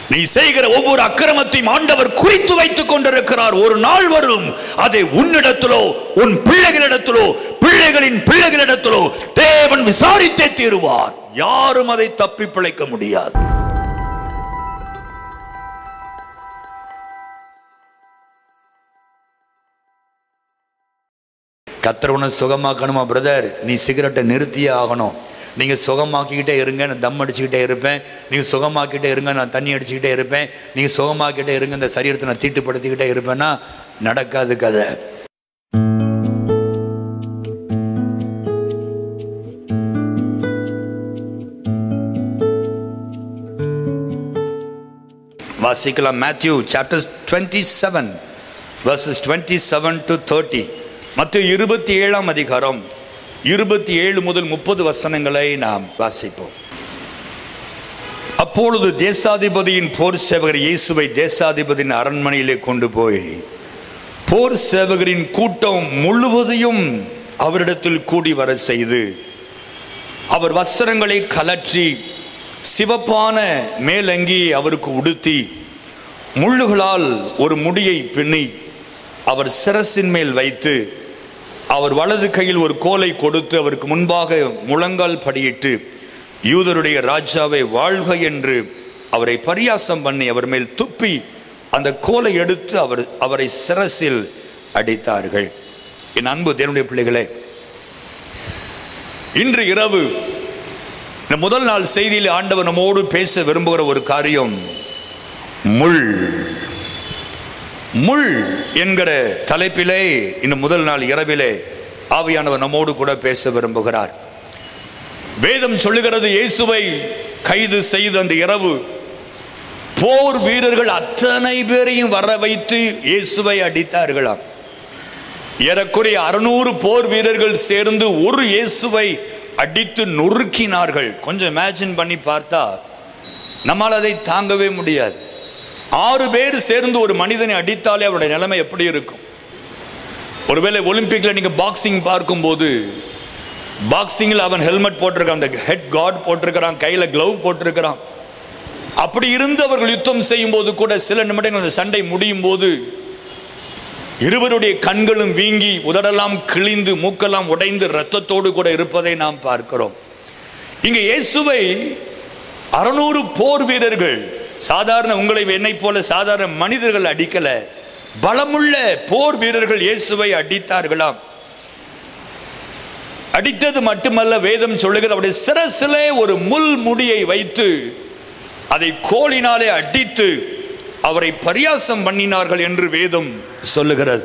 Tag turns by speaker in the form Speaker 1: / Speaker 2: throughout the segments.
Speaker 1: நீ செய்கிற ஒவ்வொரு அக்கிரமத்தையும் ஆண்டவர் குறித்து வைத்துக் கொண்டிருக்கிறார் ஒரு நாள் வரும் அதை உன்னிடத்திலோ உன் பிள்ளைகளிடத்திலோ பிள்ளைகளின் பிள்ளைகளிடத்திலோ தேவன் விசாரித்தே தீருவார் யாரும் அதை தப்பி பிழைக்க முடியாது கத்தர் உன்னை சுகமாக்கணுமா பிரதர் நீ சிகரெட்டை நிறுத்தியே ஆகணும் நீங்க சுகமாக்கிக்கிட்டே இருங்க நான் தம் அடிச்சுக்கிட்டே இருப்பேன் நீங்க சுகமாக்கிட்டே இருங்க நான் தண்ணி அடிச்சுக்கிட்டே இருப்பேன் நீங்க சுகமாக்கிட்டே இருங்க இந்த சரீரத்தை நான் தீட்டுப்படுத்திக்கிட்டே இருப்பேன்னா நடக்காது கதை வாசிக்கலாம் Matthew chapter twenty seven verses twenty seven to thirty மற்ற இருபத்தி ஏழாம் அதிகாரம் இருபத்தி ஏழு முதல் முப்பது வசனங்களை நாம் வாசிப்போம் அப்பொழுது தேசாதிபதியின் போர் சேவகர் இயேசுவை தேசாதிபதியின் அரண்மனையிலே கொண்டு போய் போர் சேவகரின் கூட்டம் முழுவதையும் அவரிடத்தில் கூடி வர செய்து அவர் வஸ்திரங்களை கலற்றி சிவப்பான மேலங்கி அவருக்கு உடுத்தி முள்ளுகளால் ஒரு முடியை பின்னி அவர் சிரசின் மேல் வைத்து அவர் வலது கையில் ஒரு கோலை கொடுத்து அவருக்கு முன்பாக முழங்கால் படியிட்டு யூதருடைய ராஜாவை வாழ்க என்று அவரை பரியாசம் பண்ணி அவர் மேல் துப்பி அந்த கோலை எடுத்து அவர் அவரை சிரசில் அடித்தார்கள் என் அன்பு தேவனுடைய பிள்ளைகளே இன்று இரவு இந்த முதல் நாள் செய்தியில் ஆண்டவர் நம்மோடு பேச விரும்புகிற ஒரு காரியம் முள் முள் என்கிற தலைப்பிலே இந்த முதல் நாள் இரவிலே ஆவியானவர் நம்மோடு கூட பேச விரும்புகிறார் வேதம் சொல்லுகிறது இயேசுவை கைது செய்து அந்த இரவு போர் வீரர்கள் அத்தனை பேரையும் வர வைத்து இயேசுவை அடித்தார்களாம் ஏறக்குறைய அறுநூறு போர் வீரர்கள் சேர்ந்து ஒரு இயேசுவை அடித்து நொறுக்கினார்கள் கொஞ்சம் இமேஜின் பண்ணி பார்த்தா நம்மால் அதை தாங்கவே முடியாது ஆறு பேர் சேர்ந்து ஒரு மனிதனை அடித்தாலே அவருடைய நிலைமை எப்படி இருக்கும் ஒருவேளை ஒலிம்பிக்ல நீங்க பாக்ஸிங் பார்க்கும்போது பாக்ஸிங்கில் அவன் ஹெல்மெட் போட்டிருக்கான் அந்த ஹெட் கார்டு போட்டிருக்கிறான் கையில க்ளவ் போட்டிருக்கிறான் அப்படி இருந்து அவர்கள் யுத்தம் செய்யும் போது கூட சில நிமிடங்கள் அந்த சண்டை முடியும் போது இருவருடைய கண்களும் வீங்கி உதடெல்லாம் கிழிந்து மூக்கெல்லாம் உடைந்து இரத்தத்தோடு கூட இருப்பதை நாம் பார்க்கிறோம் இங்க இயேசுவை அறுநூறு போர் வீரர்கள் சாதாரண உங்களை என்னை போல சாதாரண மனிதர்கள் அடிக்கல பலமுள்ள போர் வீரர்கள் இயேசுவை அடித்தார்களாம் அடித்தது மட்டுமல்ல வேதம் சொல்லுகிறது அவருடைய சிரசிலே ஒரு முள் முடியை வைத்து அதை கோலினாலே அடித்து அவரை பரியாசம் பண்ணினார்கள் என்று வேதம் சொல்லுகிறது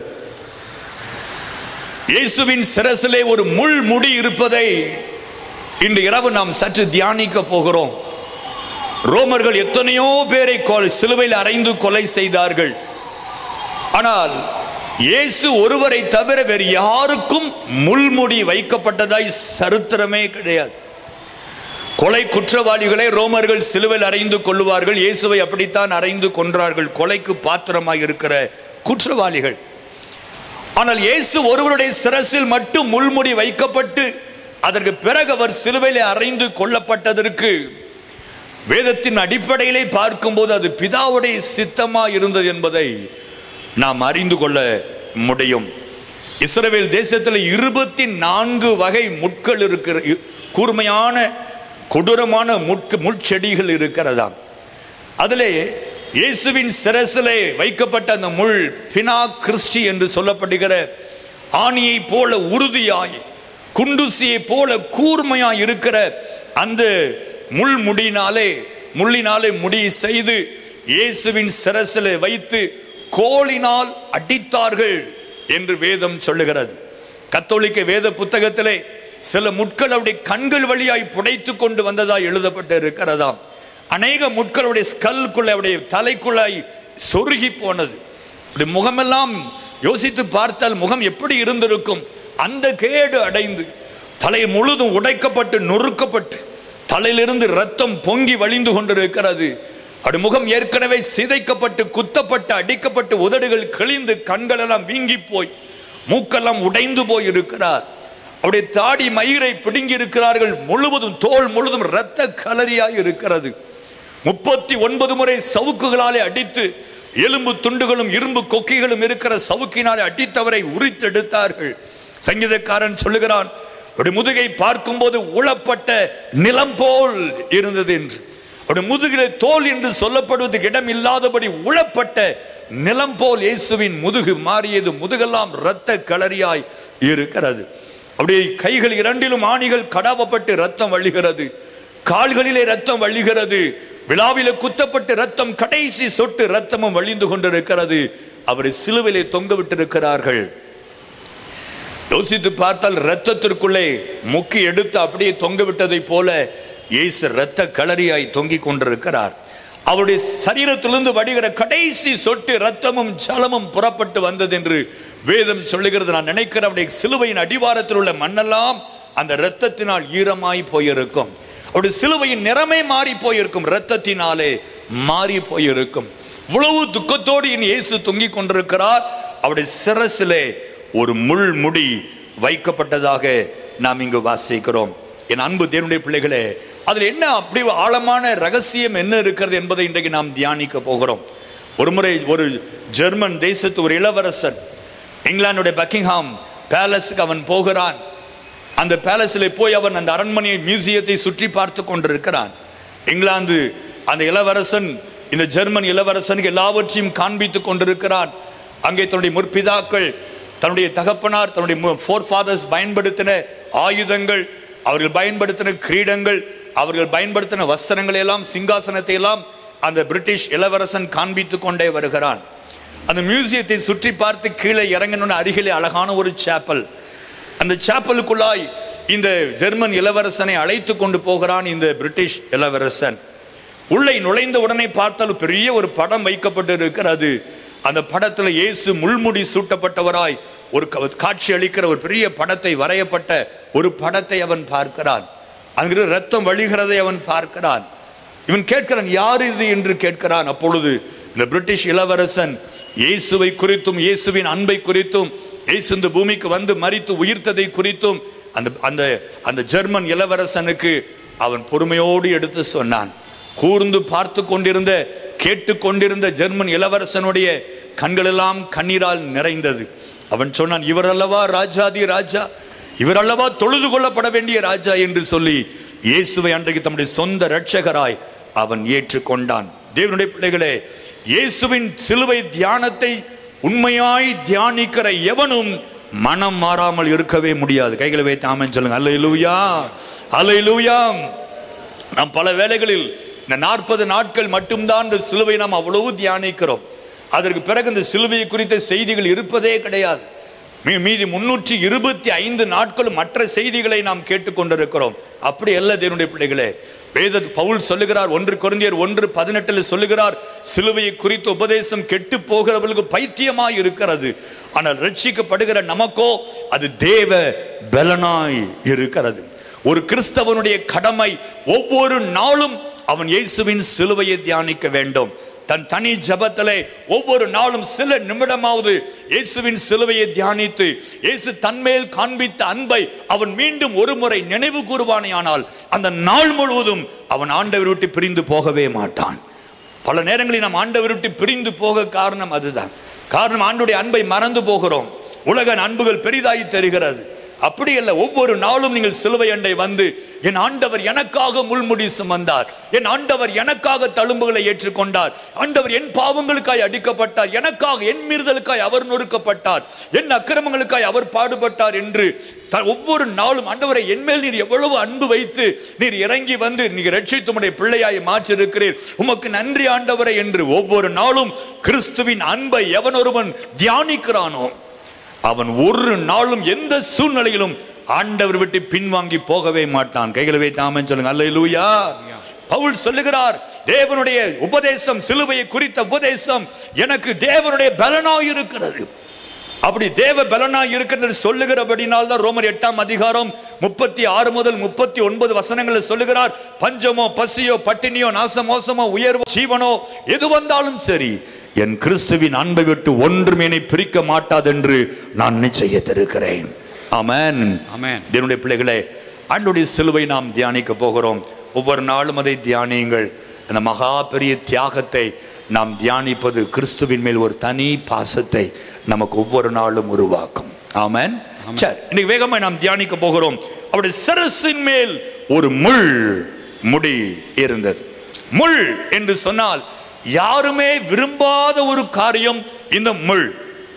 Speaker 1: இயேசுவின் சிரசிலே ஒரு முள் முடி இருப்பதை இன்று இரவு நாம் சற்று தியானிக்க போகிறோம் ரோமர்கள் எத்தனையோ பேரை கொலை சிலுவையில் அறைந்து கொலை செய்தார்கள் ஆனால் இயேசு ஒருவரை தவிர வேறு யாருக்கும் முள்முடி வைக்கப்பட்டதாய் சரித்திரமே கிடையாது கொலை குற்றவாளிகளை ரோமர்கள் சிலுவையில் அறைந்து கொள்ளுவார்கள் இயேசுவை அப்படித்தான் அறைந்து கொன்றார்கள் கொலைக்கு பாத்திரமாய் இருக்கிற குற்றவாளிகள் ஆனால் இயேசு ஒருவருடைய சிரசில் மட்டும் முள்முடி வைக்கப்பட்டு அதற்கு பிறகு அவர் சிலுவையிலே அறைந்து கொல்லப்பட்டதற்கு வேதத்தின் அடிப்படையிலே பார்க்கும்போது அது பிதாவுடைய சித்தமா இருந்தது என்பதை நாம் அறிந்து கொள்ள முடியும் இஸ்ரவேல் தேசத்தில் இருபத்தி நான்கு வகை முட்கள் இருக்கிற இ- கூர்மையான கொடூரமான முட்கு முட்செடிகள் இருக்கிறதாம் அதிலே இயேசுவின் சிரசிலே வைக்கப்பட்ட அந்த முள் பினா கிறிஸ்டி என்று சொல்லப்படுகிற ஆணியை போல உறுதியாய் குண்டுசியை போல கூர்மையாய் இருக்கிற அந்த முள் முடியினாலே முள்ளினாலே முடி செய்து இயேசுவின் சிரசிலே வைத்து கோலினால் அடித்தார்கள் என்று வேதம் சொல்லுகிறது கத்தோலிக்க வேத புத்தகத்திலே சில முட்கள் அவருடைய கண்கள் வழியாய் புடைத்து கொண்டு வந்ததாய் எழுதப்பட்டு இருக்கிறதாம் அநேக முட்களுடைய ஸ்கல்குள்ள அவருடைய தலைக்குள்ளாய் சொருகி போனது அப்படி முகமெல்லாம் யோசித்து பார்த்தால் முகம் எப்படி இருந்திருக்கும் அந்த கேடு அடைந்து தலை முழுதும் உடைக்கப்பட்டு நொறுக்கப்பட்டு தலையிலிருந்து ரத்தம் பொங்கி வழிந்து கொண்டிருக்கிறது அப்படி முகம் ஏற்கனவே சிதைக்கப்பட்டு குத்தப்பட்டு அடிக்கப்பட்டு உதடுகள் கிழிந்து கண்கள் எல்லாம் வீங்கி போய் மூக்கெல்லாம் உடைந்து போய் இருக்கிறார் அவருடைய தாடி மயிரை பிடுங்கி இருக்கிறார்கள் முழுவதும் தோல் முழுதும் இரத்த கலரியாய் இருக்கிறது முப்பத்தி ஒன்பது முறை சவுக்குகளாலே அடித்து எலும்பு துண்டுகளும் இரும்பு கொக்கிகளும் இருக்கிற சவுக்கினாலே அடித்தவரை உரித்தெடுத்தார்கள் சங்கீதக்காரன் சொல்லுகிறான் அவருடைய முதுகை பார்க்கும்போது உளப்பட்ட நிலம் போல் இருந்தது என்று அவருடைய முதுகிலே தோல் என்று சொல்லப்படுவதற்கு இடம் இல்லாதபடி உளப்பட்ட நிலம் போல் இயேசுவின் முதுகு மாறியது முதுகெல்லாம் இரத்த களரியாய் இருக்கிறது அப்படியே கைகள் இரண்டிலும் ஆணிகள் கடாவப்பட்டு ரத்தம் வழிகிறது கால்களிலே ரத்தம் வழிகிறது விழாவிலே குத்தப்பட்டு ரத்தம் கடைசி சொட்டு ரத்தமும் வழிந்து கொண்டிருக்கிறது அவரை சிலுவிலே தொங்க விட்டிருக்கிறார்கள் யோசித்து பார்த்தால் ரத்தத்திற்குள்ளே முக்கி எடுத்து அப்படியே தொங்க விட்டதை போல இயேசு இரத்த களரியாய் தொங்கிக் கொண்டிருக்கிறார் அவருடைய சரீரத்திலிருந்து வடிகிற கடைசி சொட்டு ரத்தமும் ஜலமும் புறப்பட்டு வந்தது என்று வேதம் சொல்லுகிறது நான் நினைக்கிறேன் அவருடைய சிலுவையின் அடிவாரத்தில் உள்ள மண்ணெல்லாம் அந்த இரத்தத்தினால் ஈரமாய் போயிருக்கும் அவருடைய சிலுவையின் நிறமே மாறி போயிருக்கும் இரத்தத்தினாலே மாறி போயிருக்கும் இவ்வளவு துக்கத்தோடு என் இயேசு தொங்கிக் கொண்டிருக்கிறார் அவருடைய சிரசிலே ஒரு முள் முடி வைக்கப்பட்டதாக நாம் இங்கு வாசிக்கிறோம் என் அன்பு தேவனுடைய பிள்ளைகளே அதில் என்ன அப்படி ஆழமான ரகசியம் என்ன இருக்கிறது என்பதை இன்றைக்கு நாம் தியானிக்க போகிறோம் ஒருமுறை ஒரு ஜெர்மன் தேசத்து ஒரு இளவரசன் இங்கிலாந்துடைய பக்கிங்ஹாம் பேலஸுக்கு அவன் போகிறான் அந்த பேலஸில் போய் அவன் அந்த அரண்மனை மியூசியத்தை சுற்றி பார்த்து கொண்டிருக்கிறான் இங்கிலாந்து அந்த இளவரசன் இந்த ஜெர்மன் இளவரசனுக்கு எல்லாவற்றையும் காண்பித்துக் கொண்டிருக்கிறான் அங்கே தன்னுடைய முற்பிதாக்கள் தன்னுடைய தகப்பனார் தன்னுடைய ஃபோர் ஃபாதர்ஸ் பயன்படுத்தின ஆயுதங்கள் அவர்கள் பயன்படுத்தின கிரீடங்கள் அவர்கள் பயன்படுத்தின வஸ்திரங்களை எல்லாம் சிங்காசனத்தை எல்லாம் அந்த பிரிட்டிஷ் இளவரசன் காண்பித்துக் கொண்டே வருகிறான் அந்த மியூசியத்தை சுற்றி பார்த்து கீழே இறங்கணும்னு அருகிலே அழகான ஒரு சேப்பல் அந்த சேப்பலுக்குள்ளாய் இந்த ஜெர்மன் இளவரசனை அழைத்து கொண்டு போகிறான் இந்த பிரிட்டிஷ் இளவரசன் உள்ளே நுழைந்த உடனே பார்த்தால் பெரிய ஒரு படம் வைக்கப்பட்டு இருக்கிறது அந்த படத்துல இயேசு முள்முடி சூட்டப்பட்டவராய் ஒரு க- காட்சி அளிக்கிற ஒரு பெரிய படத்தை வரையப்பட்ட ஒரு படத்தை அவன் பார்க்கிறான் அங்கிரு ரத்தம் வழிகிறதை அவன் பார்க்கிறான் இவன் கேட்கிறான் யார் இது என்று கேட்கிறான் அப்பொழுது இந்த பிரிட்டிஷ் இளவரசன் இயேசுவை குறித்தும் இயேசுவின் அன்பை குறித்தும் இயேசு இந்த பூமிக்கு வந்து மரித்து உயிர்த்ததை குறித்தும் அந்த அந்த அந்த ஜெர்மன் இளவரசனுக்கு அவன் பொறுமையோடு எடுத்து சொன்னான் கூர்ந்து பார்த்து கொண்டிருந்த கேட்டு கொண்டிருந்த ஜெர்மன் இளவரசனுடைய கண்களெல்லாம் கண்ணீரால் நிறைந்தது அவன் சொன்னான் இவர் அல்லவா ராஜாதி ராஜா இவர் அல்லவா தொழுது கொள்ளப்பட வேண்டிய ராஜா என்று சொல்லி இயேசுவை அன்றைக்கு தம்முடைய சொந்த இரட்சகராய் அவன் ஏற்றுக்கொண்டான் தேவனுடைய பிள்ளைகளே இயேசுவின் சிலுவை தியானத்தை உண்மையாய் தியானிக்கிற எவனும் மனம் மாறாமல் இருக்கவே முடியாது கைகளை வைத்து ஆமென் சொல்லுங்க அல்லேலூயா அல்லேலூயா நாம் பல வேளைகளில் இந்த நாற்பது நாட்கள் மட்டும்தான் இந்த சிலுவை நாம் அவ்வளவு தியானிக்கிறோம் அதற்கு பிறகு இந்த சிலுவையை குறித்த செய்திகள் இருப்பதே கிடையாது மீ- மீதி முன்னூற்றி இருபத்தி ஐந்து நாட்களும் மற்ற செய்திகளை நாம் கேட்டுக்கொண்டிருக்கிறோம் அப்படி அல்ல தேவனுடைய பிள்ளைகளே வேத பவுல் சொல்லுகிறார் ஒன்று கொரிந்தியர் ஒன்று பதினெட்டில் சொல்லுகிறார் சிலுவையை குறித்த உபதேசம் கெட்டு போகிறவர்களுக்கு பைத்தியமாய் இருக்கிறது ஆனால் ரட்சிக்கப்படுகிற நமக்கோ அது தேவ பலனாய் இருக்கிறது ஒரு கிறிஸ்தவனுடைய கடமை ஒவ்வொரு நாளும் அவன் இயேசுவின் சிலுவையை தியானிக்க வேண்டும் தன் தனி ஜபத்திலே ஒவ்வொரு நாளும் சில நிமிடமாவது இயேசுவின் சிலுவையை தியானித்து இயேசு தன்மேல் காண்பித்த அன்பை அவன் மீண்டும் ஒரு முறை நினைவு கூறுவானேயானால் அந்த நாள் முழுவதும் அவன் ஆண்டவர் விட்டு பிரிந்து போகவே மாட்டான் பல நேரங்களில் நாம் ஆண்டவர் விட்டு பிரிந்து போக காரணம் அதுதான் காரணம் ஆண்டுடைய அன்பை மறந்து போகிறோம் உலக அன்புகள் பெரிதாய் தெரிகிறது அப்படி அல்ல ஒவ்வொரு நாளும் நீங்கள் சிலுவை அண்டை வந்து என் ஆண்டவர் எனக்காக முள்முடி சுமந்தார் என் ஆண்டவர் எனக்காக தழும்புகளை ஏற்றுக்கொண்டார் ஆண்டவர் என் பாவங்களுக்காய் அடிக்கப்பட்டார் எனக்காக என் மீறுதலுக்காய் அவர் நொறுக்கப்பட்டார் என் அக்கிரமங்களுக்காய் அவர் பாடுபட்டார் என்று த- ஒவ்வொரு நாளும் ஆண்டவரை என்மேல் நீர் எவ்வளவு அன்பு வைத்து நீர் இறங்கி வந்து நீர் ரட்சித்து உம்முடைய பிள்ளையாய் மாற்றிருக்கிறீர் உமக்கு நன்றி ஆண்டவரை என்று ஒவ்வொரு நாளும் கிறிஸ்துவின் அன்பை எவன் ஒருவன் தியானிக்கிறானோ அவன் ஒரு நாளும் எந்த சூழ்நிலையிலும் ஆண்டவர் விட்டு பின்வாங்கி போகவே மாட்டான் கைகளை வைத்தாமன் சொல்லுங்க அல்லேலூயா பவுல் சொல்லுகிறார் தேவனுடைய உபதேசம் சிலுவையை குறித்த உபதேசம் எனக்கு தேவனுடைய பலனாய் இருக்கிறது அப்படி தேவ பலனாய் இருக்கிறது சொல்லுகிறபடினால் தான் ரோமர் எட்டாம் அதிகாரம் முப்பத்தி ஆறு முதல் முப்பத்தி ஒன்பது வசனங்களில் சொல்லுகிறார் பஞ்சமோ பசியோ பட்டினியோ நாசமோசமோ உயர்வோ ஜீவனோ எது வந்தாலும் சரி என் கிறிஸ்துவின் அன்பை விட்டு ஒன்றும் என்னை பிரிக்க மாட்டாதென்று நான் நிச்சயித்திருக்கிறேன் ஆமென்
Speaker 2: ஆமென்.
Speaker 1: தேவனுடைய பிள்ளைகளே ஆண்டுடைய சிலுவை நாம் தியானிக்க போகிறோம் ஒவ்வொரு நாளும் அதை தியானியுங்கள் அந்த மகா பெரிய தியாகத்தை நாம் தியானிப்பது கிறிஸ்துவின் மேல் ஒரு தனி பாசத்தை நமக்கு ஒவ்வொரு நாளும் உருவாக்கும் ஆமென் சரி இன்னைக்கு வேகமா நாம் தியானிக்க போகிறோம் அவருடைய சிரசின் மேல் ஒரு முள் முடி இருந்தது முள் என்று சொன்னால் யாருமே விரும்பாத ஒரு காரியம் இந்த முள்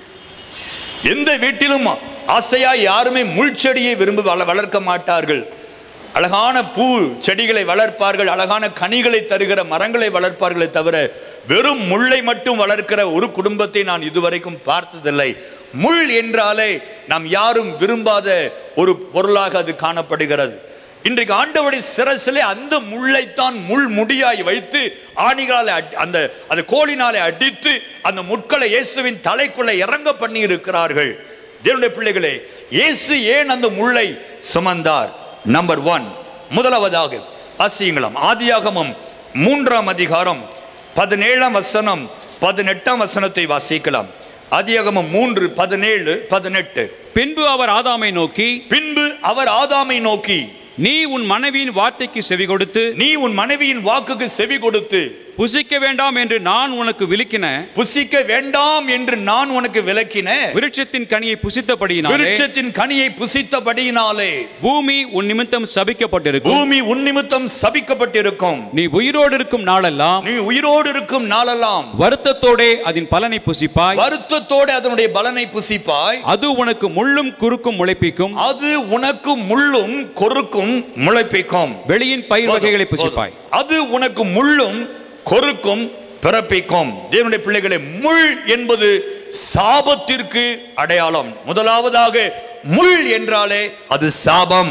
Speaker 1: எந்த வீட்டிலும் ஆசையா யாருமே முள் செடியை விரும்பி வள- வளர்க்க மாட்டார்கள் அழகான பூ செடிகளை வளர்ப்பார்கள் அழகான கனிகளை தருகிற மரங்களை வளர்ப்பார்களே தவிர வெறும் முள்ளை மட்டும் வளர்க்கிற ஒரு குடும்பத்தை நான் இதுவரைக்கும் பார்த்ததில்லை முள் என்றாலே நாம் யாரும் விரும்பாத ஒரு பொருளாக அது காணப்படுகிறது இன்றைக்கு ஆண்டவருடைய சிரசிலே அந்த முள்ளைத்தான் முள் முடியாய் வைத்து ஆணிகளால் அடி- அந்த அந்த கோலினாலே அடித்து அந்த முட்களை இயேசுவின் தலைக்குள்ள இறங்க பண்ணி இருக்கிறார்கள் தேவனுடைய பிள்ளைகளே இயேசு ஏன் அந்த முள்ளை சுமந்தார் நம்பர் ஒன் முதலாவதாக வாசியுங்களாம் ஆதியாகமம் மூன்றாம் அதிகாரம் பதினேழாம் வசனம் பதினெட்டாம் வசனத்தை வாசிக்கலாம் ஆதியாகமம் மூன்று பதினேழு பதினெட்டு
Speaker 2: பின்பு அவர் ஆதாமை நோக்கி
Speaker 1: பின்பு அவர் ஆதாமை நோக்கி
Speaker 2: நீ உன் மனைவியின் வார்த்தைக்கு செவி கொடுத்து
Speaker 1: நீ உன் மனைவியின் வாக்குக்கு செவி கொடுத்து
Speaker 2: புசிக்க வேண்டாம் என்று நான் உனக்கு விலக்கின
Speaker 1: புசிக்க வேண்டாம் என்று நான் உனக்கு விளக்கின
Speaker 2: விருட்சத்தின் கனியை புசித்தபடியினாலே
Speaker 1: விருட்சத்தின் கனியை புசித்தபடியினாலே
Speaker 2: பூமி உன் நிமித்தம் சபிக்கப்பட்டிருக்கும்
Speaker 1: பூமி உன் நிமித்தம் சபிக்கப்பட்டிருக்கும்
Speaker 2: நீ உயிரோடு இருக்கும் நாளெல்லாம்
Speaker 1: நீ உயிரோடு இருக்கும் நாளெல்லாம்
Speaker 2: வருத்தத்தோடே அதன் பலனை புசிப்பாய்
Speaker 1: வருத்தத்தோடு அதனுடைய பலனை புசிப்பாய்
Speaker 2: அது உனக்கு முள்ளும் குறுக்கும் முளைப்பிக்கும்
Speaker 1: அது உனக்கு முள்ளும் கொறுக்கும் முளைப்பிக்கும்
Speaker 2: வெளியின் பயிர் வகைகளை புசிப்பாய்
Speaker 1: அது உனக்கு முள்ளும் கொறுக்கும் பிறப்பிக்கும் தேவனுடைய பிள்ளைகளே முள் என்பது சாபத்திற்கு அடையாளம் முதலாவதாக முள் என்றாலே அது சாபம்